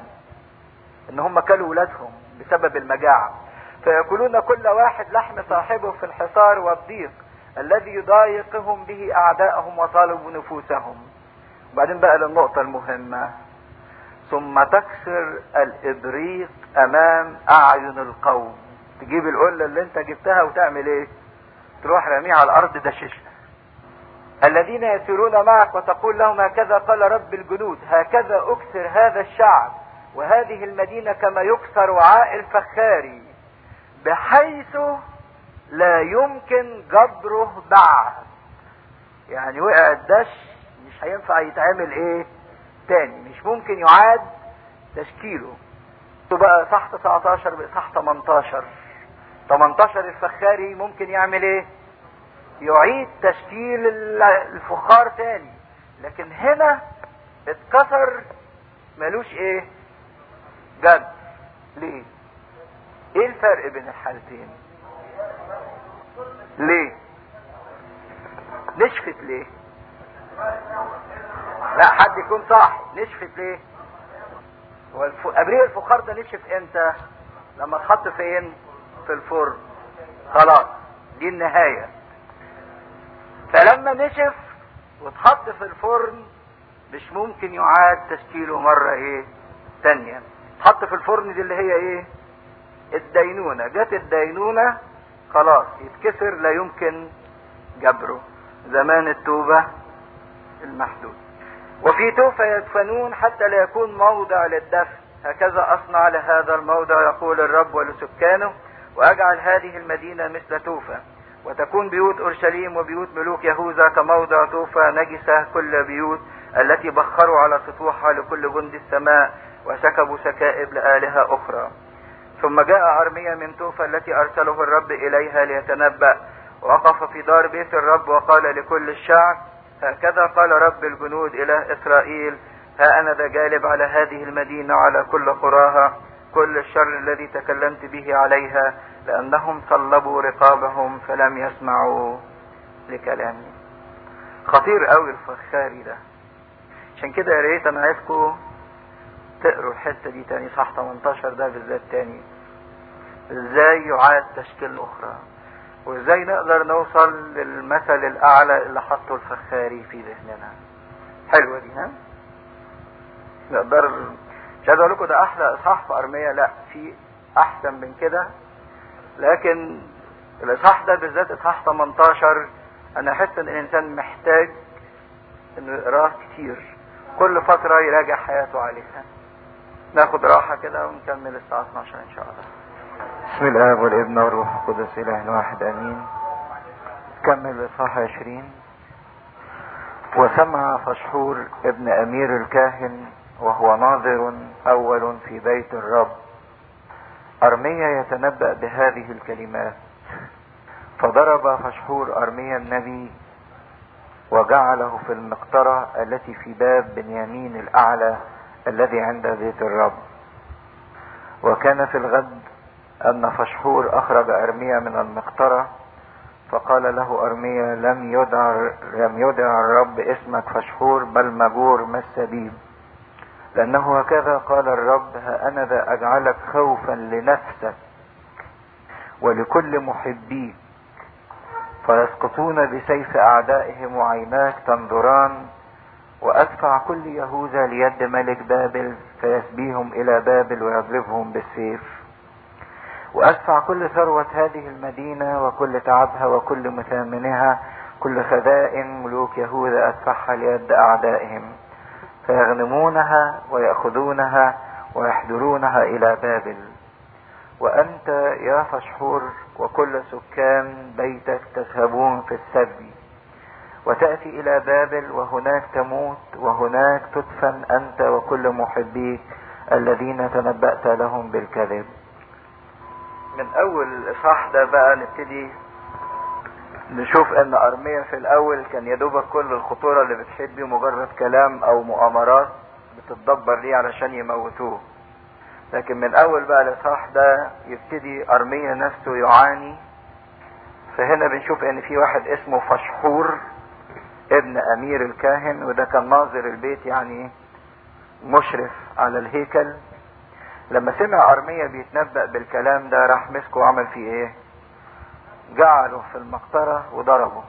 ان هم كلوا ولادهم بسبب المجاعة فيأكلون كل واحد لحم صاحبه في الحصار والضيق الذي يضايقهم به اعداءهم وطالبوا نفوسهم وبعدين بقى للنقطة المهمة ثم تكسر الابريق امام اعين القوم تجيب القلة اللي انت جبتها وتعمل ايه تروح رميها على الارض دششها الذين يسيرون معك وتقول لهم هكذا قال رب الجنود هكذا اكسر هذا الشعب وهذه المدينة كما يكسر وعاء الفخاري بحيث لا يمكن جبره بعد يعني وقع الدش مش هينفع يتعمل ايه تاني مش ممكن يعاد تشكيله بقى صح 19 بقى صح 18 18 الفخاري ممكن يعمل ايه يعيد تشكيل الفخار تاني لكن هنا اتكسر ملوش ايه جد ليه ايه الفرق بين الحالتين ليه نشفت ليه لا حد يكون صح نشفت ليه والف... ابريق الفخار ده نشف امتى لما اتحط فين في الفرن خلاص دي النهاية فلما نشف واتحط في الفرن مش ممكن يعاد تشكيله مرة ايه تانية اتحط في الفرن دي اللي هي ايه الدينونة جت الدينونة خلاص يتكسر لا يمكن جبره زمان التوبة المحدود وفي توفى يدفنون حتى لا يكون موضع للدفن هكذا اصنع لهذا الموضع يقول الرب ولسكانه واجعل هذه المدينة مثل توفى وتكون بيوت اورشليم وبيوت ملوك يهوذا كموضع توفى نجسة كل بيوت التي بخروا على سطوحها لكل جند السماء وسكبوا سكائب لآلهة أخرى ثم جاء أرميا من توفى التي أرسله الرب إليها ليتنبأ وقف في دار بيت الرب وقال لكل الشعب هكذا قال رب الجنود إله إسرائيل ها أنا ذا جالب على هذه المدينة على كل قراها كل الشر الذي تكلمت به عليها لأنهم صلبوا رقابهم فلم يسمعوا لكلامي خطير قوي الفخاري ده عشان كده يا ريت انا عايزكم تقروا الحته دي تاني صح 18 ده بالذات تاني ازاي يعاد تشكيل اخرى وازاي نقدر نوصل للمثل الاعلى اللي حطه الفخاري في ذهننا حلوه دي ها نقدر مش عايز اقول لكم ده احلى اصحاح في ارميه لا في احسن من كده لكن الاصحاح ده بالذات اصحاح 18 انا احس ان الانسان محتاج انه يقراه كتير كل فتره يراجع حياته عليها ناخد راحه كده ونكمل الساعه 12 ان شاء الله بسم الاب والابن والروح القدس اله واحد امين كمل اصحاح 20 وسمع فشحور ابن امير الكاهن وهو ناظر اول في بيت الرب ارميا يتنبأ بهذه الكلمات فضرب فشحور ارميا النبي وجعله في المقطرة التي في باب بنيامين الاعلى الذي عند بيت الرب وكان في الغد ان فشحور اخرج ارميا من المقطرة فقال له ارميا لم يدع لم يدع الرب اسمك فشحور بل مجور مسبيب لانه هكذا قال الرب ها انا ذا اجعلك خوفا لنفسك ولكل محبيك فيسقطون بسيف اعدائهم وعيناك تنظران وادفع كل يهوذا ليد ملك بابل فيسبيهم الى بابل ويضربهم بالسيف وادفع كل ثروة هذه المدينة وكل تعبها وكل مثامنها كل خزائن ملوك يهوذا ادفعها ليد اعدائهم فيغنمونها ويأخذونها ويحضرونها الى بابل وانت يا فشحور وكل سكان بيتك تذهبون في السبي وتأتي الى بابل وهناك تموت وهناك تدفن انت وكل محبيك الذين تنبأت لهم بالكذب من اول الاصحاح ده بقى نبتدي نشوف ان ارميا في الاول كان يدوبك كل الخطورة اللي بتحيط بيه مجرد كلام او مؤامرات بتتدبر ليه علشان يموتوه لكن من اول بقى الاصحاح ده يبتدي ارميا نفسه يعاني فهنا بنشوف ان في واحد اسمه فشحور ابن امير الكاهن وده كان ناظر البيت يعني مشرف على الهيكل لما سمع ارميا بيتنبأ بالكلام ده راح مسكه وعمل فيه ايه جعله في المقطرة وضربه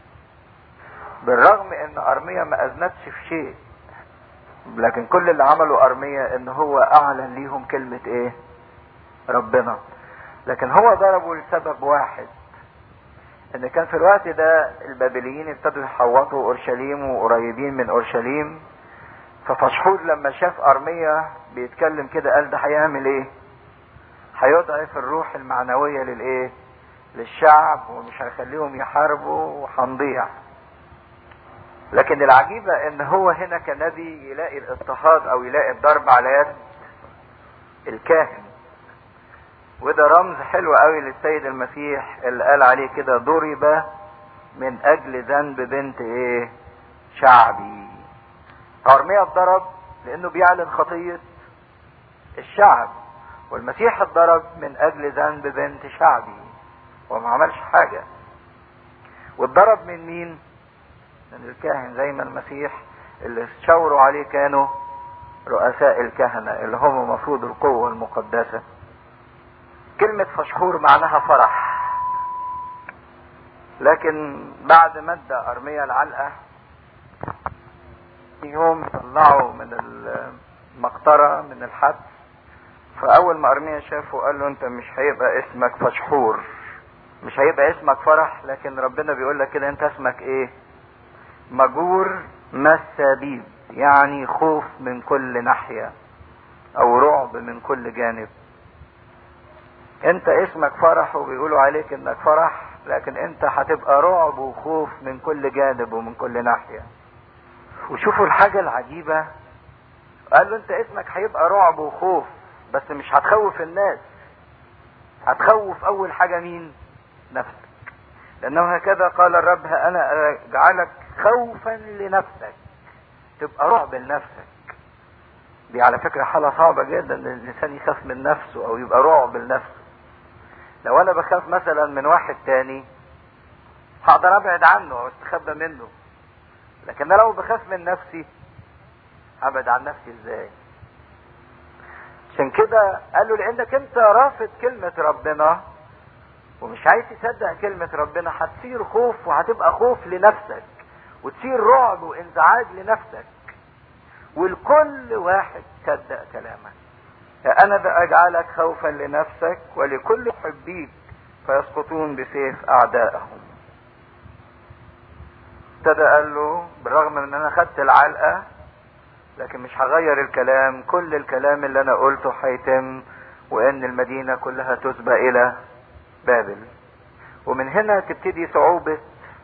بالرغم ان ارميا ما اذنبش في شيء لكن كل اللي عمله ارميا ان هو اعلن ليهم كلمة ايه ربنا لكن هو ضربه لسبب واحد ان كان في الوقت ده البابليين ابتدوا يحوطوا اورشليم وقريبين من اورشليم ففشحور لما شاف ارميا بيتكلم كده قال ده هيعمل ايه هيضعف الروح المعنوية للايه للشعب ومش هيخليهم يحاربوا وهنضيع لكن العجيبة ان هو هنا كنبي يلاقي الاضطهاد او يلاقي الضرب على يد الكاهن وده رمز حلو قوي للسيد المسيح اللي قال عليه كده ضرب من اجل ذنب بنت ايه شعبي ارميا اتضرب لانه بيعلن خطية الشعب والمسيح اتضرب من اجل ذنب بنت شعبي وما عملش حاجة واتضرب من مين من الكاهن زي ما المسيح اللي شاوروا عليه كانوا رؤساء الكهنة اللي هم مفروض القوة المقدسة كلمة فشحور معناها فرح لكن بعد ما ادى ارميا العلقة يوم طلعوا من المقطرة من الحبس فاول ما ارميا شافه قال له انت مش هيبقى اسمك فشحور مش هيبقى اسمك فرح لكن ربنا بيقول لك كده انت اسمك ايه مجور مسابيب يعني خوف من كل ناحية او رعب من كل جانب انت اسمك فرح وبيقولوا عليك انك فرح لكن انت هتبقى رعب وخوف من كل جانب ومن كل ناحية وشوفوا الحاجة العجيبة قال له انت اسمك هيبقى رعب وخوف بس مش هتخوف الناس هتخوف اول حاجة مين نفسك لانه هكذا قال الرب انا اجعلك خوفا لنفسك تبقى رعب لنفسك دي على فكرة حالة صعبة جدا ان الانسان يخاف من نفسه او يبقى رعب لنفسه لو انا بخاف مثلا من واحد تاني هقدر ابعد عنه او استخبى منه لكن انا لو بخاف من نفسي هبعد عن نفسي ازاي عشان كده قال له لانك انت رافض كلمة ربنا ومش عايز تصدق كلمة ربنا هتصير خوف وهتبقى خوف لنفسك وتصير رعب وانزعاج لنفسك والكل واحد صدق كلامك فأنا بأجعلك خوفا لنفسك ولكل محبيك فيسقطون بسيف أعدائهم ابتدى قال له بالرغم من ان انا خدت العلقة لكن مش هغير الكلام كل الكلام اللي انا قلته هيتم وان المدينة كلها تسبى الى بابل ومن هنا تبتدي صعوبة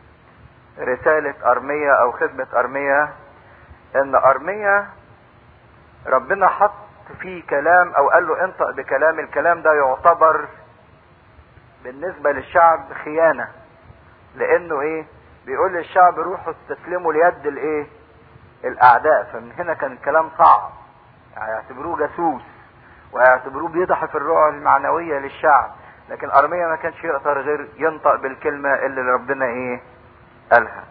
رسالة ارمية او خدمة ارمية ان ارمية ربنا حط فيه كلام او قال له انطق بكلام الكلام ده يعتبر بالنسبة للشعب خيانة لانه ايه بيقول للشعب روحوا استسلموا ليد الايه الاعداء فمن هنا كان الكلام صعب هيعتبروه جاسوس وهيعتبروه بيضحف الروح المعنوية للشعب لكن ارميا ما كانش يقدر غير ينطق بالكلمة اللي ربنا ايه قالها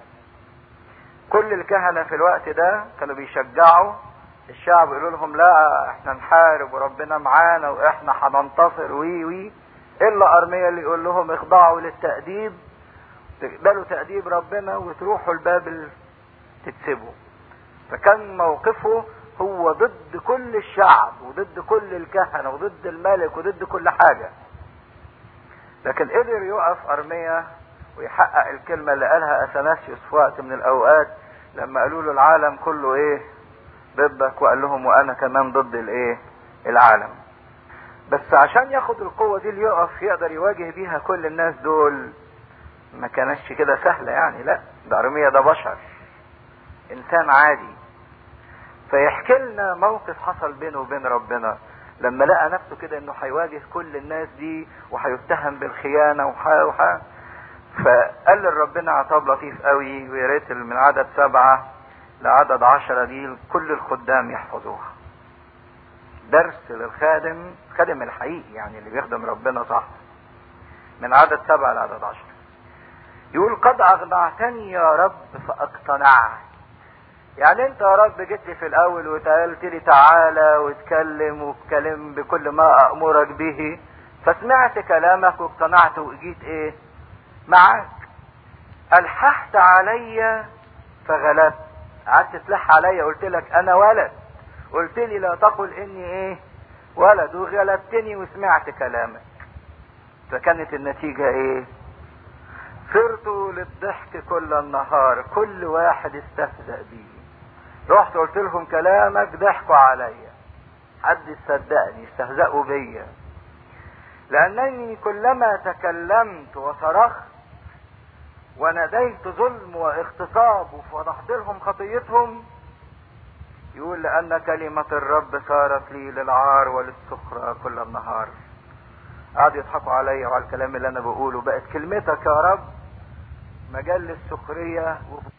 كل الكهنة في الوقت ده كانوا بيشجعوا الشعب يقولوا لهم لا احنا نحارب وربنا معانا واحنا هننتصر وي وي الا ارميا اللي يقول لهم اخضعوا للتأديب تقبلوا تأديب ربنا وتروحوا لبابل تتسبوا فكان موقفه هو ضد كل الشعب وضد كل الكهنة وضد الملك وضد كل حاجة لكن قدر يقف ارميا ويحقق الكلمة اللي قالها اثناسيوس في وقت من الاوقات لما قالوا له العالم كله ايه ضدك وقال لهم وانا كمان ضد الايه العالم بس عشان ياخد القوة دي اللي يقف يقدر يواجه بيها كل الناس دول ما كانش كده سهلة يعني لا ده ارميا ده بشر انسان عادي فيحكي لنا موقف حصل بينه وبين ربنا لما لقى نفسه كده انه هيواجه كل الناس دي وهيتهم بالخيانة وح وح فقال لربنا عطاب لطيف قوي ويا ريت من عدد سبعة لعدد عشرة دي كل الخدام يحفظوها درس للخادم خادم الحقيقي يعني اللي بيخدم ربنا صح من عدد سبعة لعدد عشرة يقول قد أغنعتني يا رب فأقتنعت يعني انت يا رب جيت لي في الاول وقلت لي تعالى واتكلم واتكلم بكل ما امرك به فسمعت كلامك واقتنعت وجيت ايه معاك الححت علي فغلبت قعدت تلح عليا قلت لك انا ولد قلت لي لا تقل اني ايه ولد وغلبتني وسمعت كلامك فكانت النتيجة ايه صرت للضحك كل النهار كل واحد استهزأ بي رحت قلت لهم كلامك ضحكوا عليا حد صدقني استهزأوا بيا لأنني كلما تكلمت وصرخت وناديت ظلم واغتصاب وفضحت لهم خطيتهم يقول لأن كلمة الرب صارت لي للعار وللسخرة كل النهار قعدوا يضحكوا عليا وعلى الكلام اللي أنا بقوله بقت كلمتك يا رب مجال للسخرية